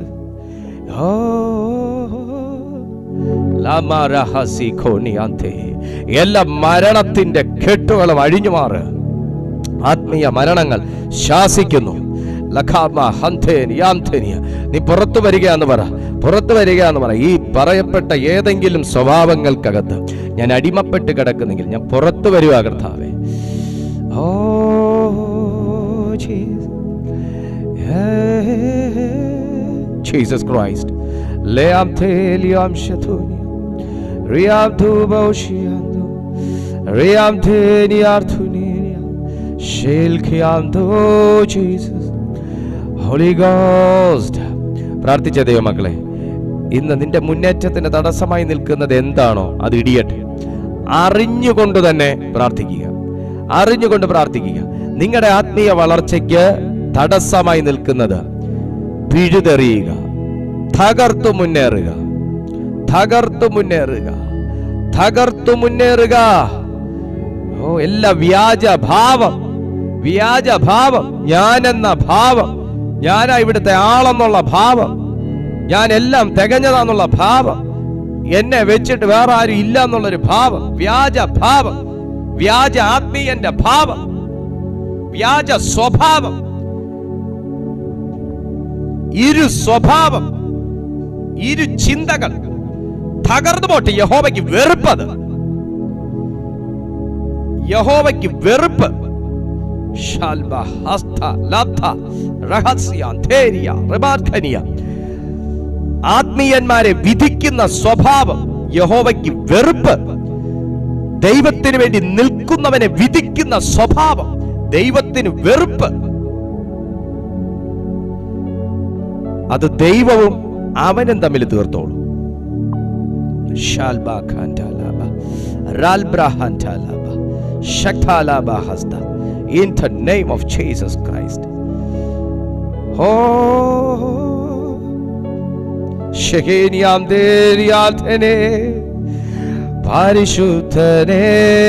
ലമരഹസിഖോനിയാന്തേ. എല്ലാ മരണത്തിന്റെ കെട്ടുകളും അഴിഞ്ഞു മാറ് ആത്മീയ മരണങ്ങൾ ശാസിക്കുന്നു ലഖാമ ഹന്തേൻ യാംഥേനിയ. നീ പുറത്തു വരികയാന്ന് പറ പുറത്തു വരികയാന്ന് പറ ഈ പറയപ്പെട്ട ഏതെങ്കിലും സ്വഭാവങ്ങൾക്കകത്ത് ഞാൻ അടിമപ്പെട്ട് കിടക്കുന്നെങ്കിൽ ഞാൻ പുറത്തു വരുക കർത്താവേ ഓ ജീസസ് ക്രൈസ്റ്റ് ലേയാം തേലിയാം ശതുനിയ റിയാം ധൂബൗഷിയാന്തോ റിയാം ധേനിയാർത്ഥുനിയ ശേൽഖിയാന്തോ ജീസസ് ഹോളി ഗോസ്റ്റ് പ്രാർത്ഥിച്ച ദൈവമക്കളെ ഇന്ന് നിന്റെ മുന്നേറ്റത്തിന് തടസ്സമായി നിൽക്കുന്നത് എന്താണോ അത് ഇടിയട്ടെ അറിഞ്ഞുകൊണ്ട് തന്നെ പ്രാർത്ഥിക്കുക അറിഞ്ഞുകൊണ്ട് പ്രാർത്ഥിക്കുക നിങ്ങളുടെ ആത്മീയ വളർച്ചയ്ക്ക് തടസ്സമായി നിൽക്കുന്നത് പിഴുതെറിയുക തകർത്തു മുന്നേറുക തകർത്തു മുന്നേറുക തകർത്തു മുന്നേറുക ഓ എല്ലാ വ്യാജ ഭാവം വ്യാജ ഭാവം ഞാനെന്ന ഭാവം ഞാനാ ഇവിടുത്തെ ആളെന്നുള്ള ഭാവം ഞാൻ എല്ലാം തികഞ്ഞതാന്നുള്ള ഭാവം എന്നെ വെച്ചിട്ട് വേറെ ആരും ഇല്ല എന്നുള്ളൊരു ഭാവം വ്യാജ ഭാവം വ്യാജ ആത്മീയന്റെ ഭാവം വ്യാജ സ്വഭാവം ഇരു സ്വഭാവം ഇരു ചിന്തകൾ തകർന്നു പോട്ടെ യഹോവയ്ക്ക് വെറുപ്പത് യഹോവയ്ക്ക് വെറുപ്പ് ശാൽബ, ഹസ്ത, ലബ്ധ, രഹസ്യ, ധേരിയ, റിബാർഖനിയ. ആത്മീയന്മാരെ വിധിക്കുന്ന സ്വഭാവം യഹോവയ്ക്ക് വെറുപ്പ് ദൈവത്തിന് വേണ്ടി നിൽക്കുന്നവനെ വിധിക്കുന്ന സ്വഭാവം ദൈവത്തിന് വെറുപ്പ് അത് ദൈവവും അവനും തമ്മിൽ തീർത്തോളൂ ഷാൽബാ ഖാൻ ടാലാബ, റാൽബ്രാ ഹാൻ ടാലാബ, ഷഖാലാബ ഹസ്ത. In the name of Jesus Christ. Oh, ഷഹേനിയാം ദേരിയാഥനെ, പരിശുദ്ധനെ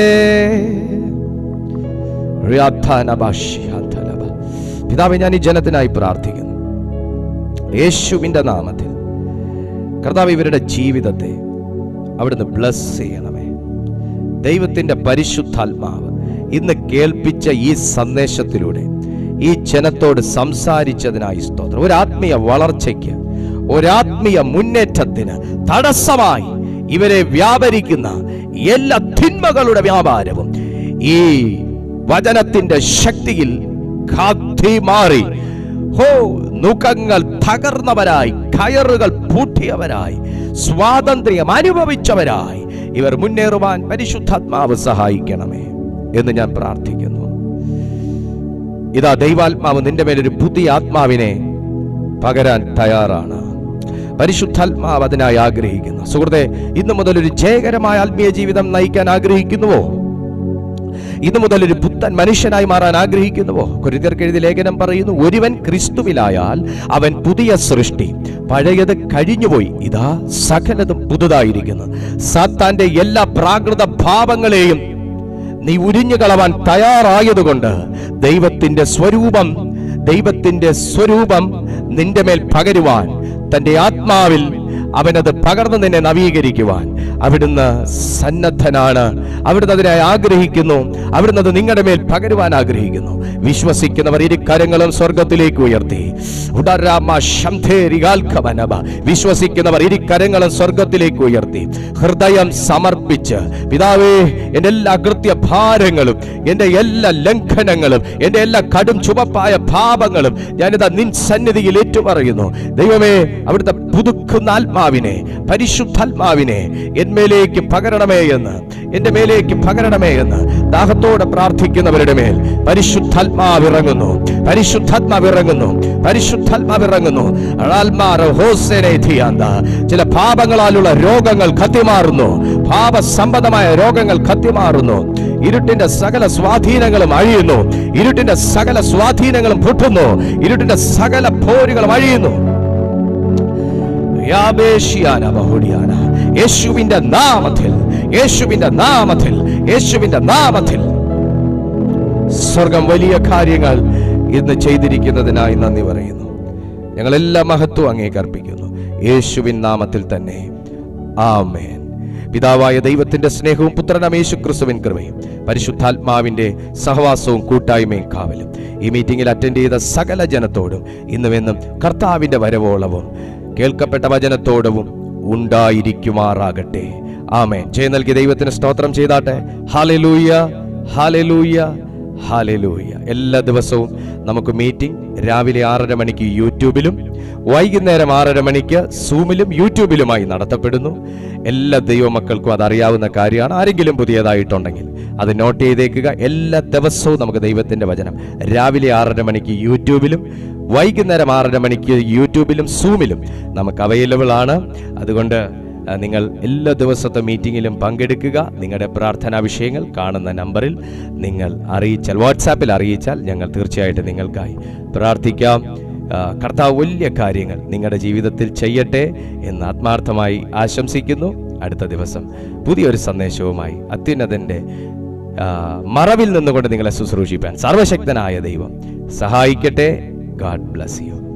റിയാഥാനബാഷിയാഥലബ. പിതാവേ ഞാൻ ഈ ജനത്തിനായി പ്രാർത്ഥിക്കുന്നു യേശുവിൻ്റെ നാമത്തിൽ കർത്താവ് ഇവരുടെ ജീവിതത്തെ അവിടുന്ന് ബ്ലസ് ചെയ്യണമേ ദൈവത്തിൻ്റെ പരിശുദ്ധാത്മാവ് ഇന്ന് കേൾപ്പിച്ച ഈ സന്ദേശത്തിലൂടെ ഈ ജനത്തോട് സംസാരിച്ചതിനായി സ്തോത്രം ഒരു ആത്മീയ വളർച്ചയ്ക്ക് ഒരാത്മീയ മുന്നേറ്റത്തിന് തടസ്സമായി ഇവരെ വ്യാപരിക്കുന്ന എല്ലാ തിന്മകളുടെ വ്യാപാരവും ഈ വചനത്തിന്റെ ശക്തിയിൽ കാത്തി മാറി ഹോ നുഖങ്ങൾ തകർന്നവരായി കയറുകൾ പൂട്ടിയവരായി സ്വാതന്ത്ര്യം അനുഭവിച്ചവരായി ഇവർ മുന്നേറുവാൻ പരിശുദ്ധാത്മാവ് സഹായിക്കണമേ എന്ന് ഞാൻ പ്രാർത്ഥിക്കുന്നു ഇതാ ദൈവാത്മാവ് നിന്റെ മേലൊരു പുതിയ ആത്മാവിനെ പകരാൻ തയ്യാറാണ് പരിശുദ്ധാത്മാവ് അതിനായി ആഗ്രഹിക്കുന്നു സുഹൃത്തെ ഇന്നു മുതൽ ഒരു ജയകരമായ ആത്മീയ ജീവിതം നയിക്കാൻ ആഗ്രഹിക്കുന്നുവോ ഇന്നു മുതൽ ഒരു പുത്തൻ മനുഷ്യനായി മാറാൻ ആഗ്രഹിക്കുന്നുവോ കുരുതർക്ക് എഴുതി ലേഖനം പറയുന്നു ഒരുവൻ ക്രിസ്തുവിലായാൽ അവൻ പുതിയ സൃഷ്ടി പഴയത് കഴിഞ്ഞുപോയി ഇതാ സകലതും പുതുതായിരിക്കുന്നു സാത്താന്റെ എല്ലാ പ്രാകൃത ഭാവങ്ങളെയും നീ ഉരിഞ്ഞു കളവാൻ തയ്യാറായതുകൊണ്ട് ദൈവത്തിന്റെ സ്വരൂപം ദൈവത്തിന്റെ സ്വരൂപം നിന്റെ മേൽ പകരുവാൻ തന്റെ ആത്മാവിൽ അവനത് പകർന്നു നിന്നെ നവീകരിക്കുവാൻ അവിടുന്ന് സന്നദ്ധനാണ് അവിടുന്ന് അതിനായി ആഗ്രഹിക്കുന്നു അവിടുന്ന് അത് നിങ്ങളുടെ മേൽ പകരുവാൻ ആഗ്രഹിക്കുന്നു വിശ്വസിക്കുന്നവർ ഇരു കരങ്ങളും സ്വർഗത്തിലേക്ക് ഉയർത്തി ഉടരാമ ശംധേരികാൽക്കവനവ. വിശ്വസിക്കുന്നവർ ഇരു കരങ്ങളും സ്വർഗത്തിലേക്ക് ഉയർത്തി ഹൃദയം സമർപ്പിച്ച് പിതാവേ എൻ്റെ എല്ലാ കൃത്യ ഭാരങ്ങളും എൻ്റെ എല്ലാ ലംഘനങ്ങളും എൻ്റെ എല്ലാ കടും ചുവപ്പായ പാപങ്ങളും ഞാനിതാ നിൻ സന്നിധിയിൽ ഏറ്റുപറയുന്നു ദൈവമേ അവിടുത്തെ പുതുക്കുന്ന ആത്മാവിനെ പരിശുദ്ധാത്മാവിനെ എന്മേലേക്ക് പകരണമേ എന്ന് എൻ്റെ മേലേക്ക് പകരണമേ എന്ന് ദാഹത്തോടെ പ്രാർത്ഥിക്കുന്നവരുടെ മേൽ പരിശുദ്ധാത്മാവ് ഇറങ്ങുന്നു പരിശുദ്ധാത്മാവ് ഇറങ്ങുന്നു പരിശുദ്ധാത്മാവ് ഇറങ്ങുന്നു അഴാൽമാർ ഹോസേനെ ധിയാന്ത. ചില പാപങ്ങളാലുള്ള രോഗങ്ങൾ കത്തിമാറുന്നു പാപ സംബന്ധമായ രോഗങ്ങൾ കത്തിമാറുന്നു ഇരുട്ടിന്റെ സകല സ്വാധീനങ്ങളും അഴിയുന്നു ഇരുട്ടിന്റെ സകല സ്വാധീനങ്ങളും പൊട്ടുന്നു ഇരുട്ടിന്റെ സകല പോരുകളും അഴിയുന്നു യാബേഷിയാന ബഹുടിയാന. യേശുവിന്റെ നാമത്തിൽ യേശുവിന്റെ നാമത്തിൽ യേശുവിന്റെ നാമത്തിൽ സ്വർഗം വലിയ കാര്യങ്ങൾ ഇന്ന് ചെയ്തിരിക്കുന്നതിനായി നന്ദി പറയുന്നു ഞങ്ങൾ എല്ലാ മഹത്വം അങ്ങേക്ക് അർപ്പിക്കുന്നു യേശുവിൻ നാമത്തിൽ തന്നെ ആമേൻ പിതാവായ ദൈവത്തിന്റെ സ്നേഹവും പുത്രനാം യേശു ക്രിസ്തുവിൻ കൃപയും പരിശുദ്ധാത്മാവിന്റെ സഹവാസവും കൂട്ടായ്മയും കാവലും ഈ മീറ്റിംഗിൽ അറ്റൻഡ് ചെയ്ത സകല ജനത്തോടും ഇന്നുമെന്നും കർത്താവിന്റെ വരവോളവും കേൾക്കപ്പെട്ട വചനത്തോടവും ഉണ്ടായിരിക്കുമാറാകട്ടെ ആമേൻ ജയ നൽകിയ ദൈവത്തിന് സ്തോത്രം ചെയ്താട്ടെ ഹാലലൂയ ഹാലലൂയ ഹാലലൂയ എല്ലാ ദിവസവും നമുക്ക് മീറ്റിംഗ് രാവിലെ ആറര മണിക്ക് യൂട്യൂബിലും വൈകുന്നേരം ആറര മണിക്ക് സൂമിലും യൂട്യൂബിലുമായി നടത്തപ്പെടുന്നു എല്ലാ ദൈവമക്കൾക്കും അതറിയാവുന്ന കാര്യമാണ് ആരെങ്കിലും പുതിയതായിട്ടുണ്ടെങ്കിൽ അത് നോട്ട് ചെയ്തേക്കുക എല്ലാ ദിവസവും നമുക്ക് ദൈവത്തിൻ്റെ വചനം രാവിലെ ആറര മണിക്ക് യൂട്യൂബിലും വൈകുന്നേരം ആറര മണിക്ക് യൂട്യൂബിലും സൂമിലും നമുക്ക് അവൈലബിൾ ആണ് അതുകൊണ്ട് ആ, നിങ്ങൾ എല്ലാ ദിവസത്തെ മീറ്റിങ്ങിലും പങ്കെടുക്കുക നിങ്ങളുടെ പ്രാർത്ഥനാ വിഷയങ്ങൾ കാണുന്ന നമ്പറിൽ നിങ്ങൾ അറിയിച്ചാൽ വാട്സാപ്പിൽ അറിയിച്ചാൽ ഞങ്ങൾ തീർച്ചയായിട്ടും നിങ്ങൾക്കായി പ്രാർത്ഥിക്കാം ആ, കർത്താവ് വലിയ കാര്യങ്ങൾ നിങ്ങളുടെ ജീവിതത്തിൽ ചെയ്യട്ടെ എന്ന് ആത്മാർത്ഥമായി ആശംസിക്കുന്നു അടുത്ത ദിവസം പുതിയൊരു സന്ദേശവുമായി അത്യുന്നതൻ്റെ ആ, മറവിൽ നിന്നുകൊണ്ട് നിങ്ങളെ ശുശ്രൂഷിപ്പാൻ സർവശക്തനായ ദൈവം സഹായിക്കട്ടെ ഗാഡ് ബ്ലസ് യു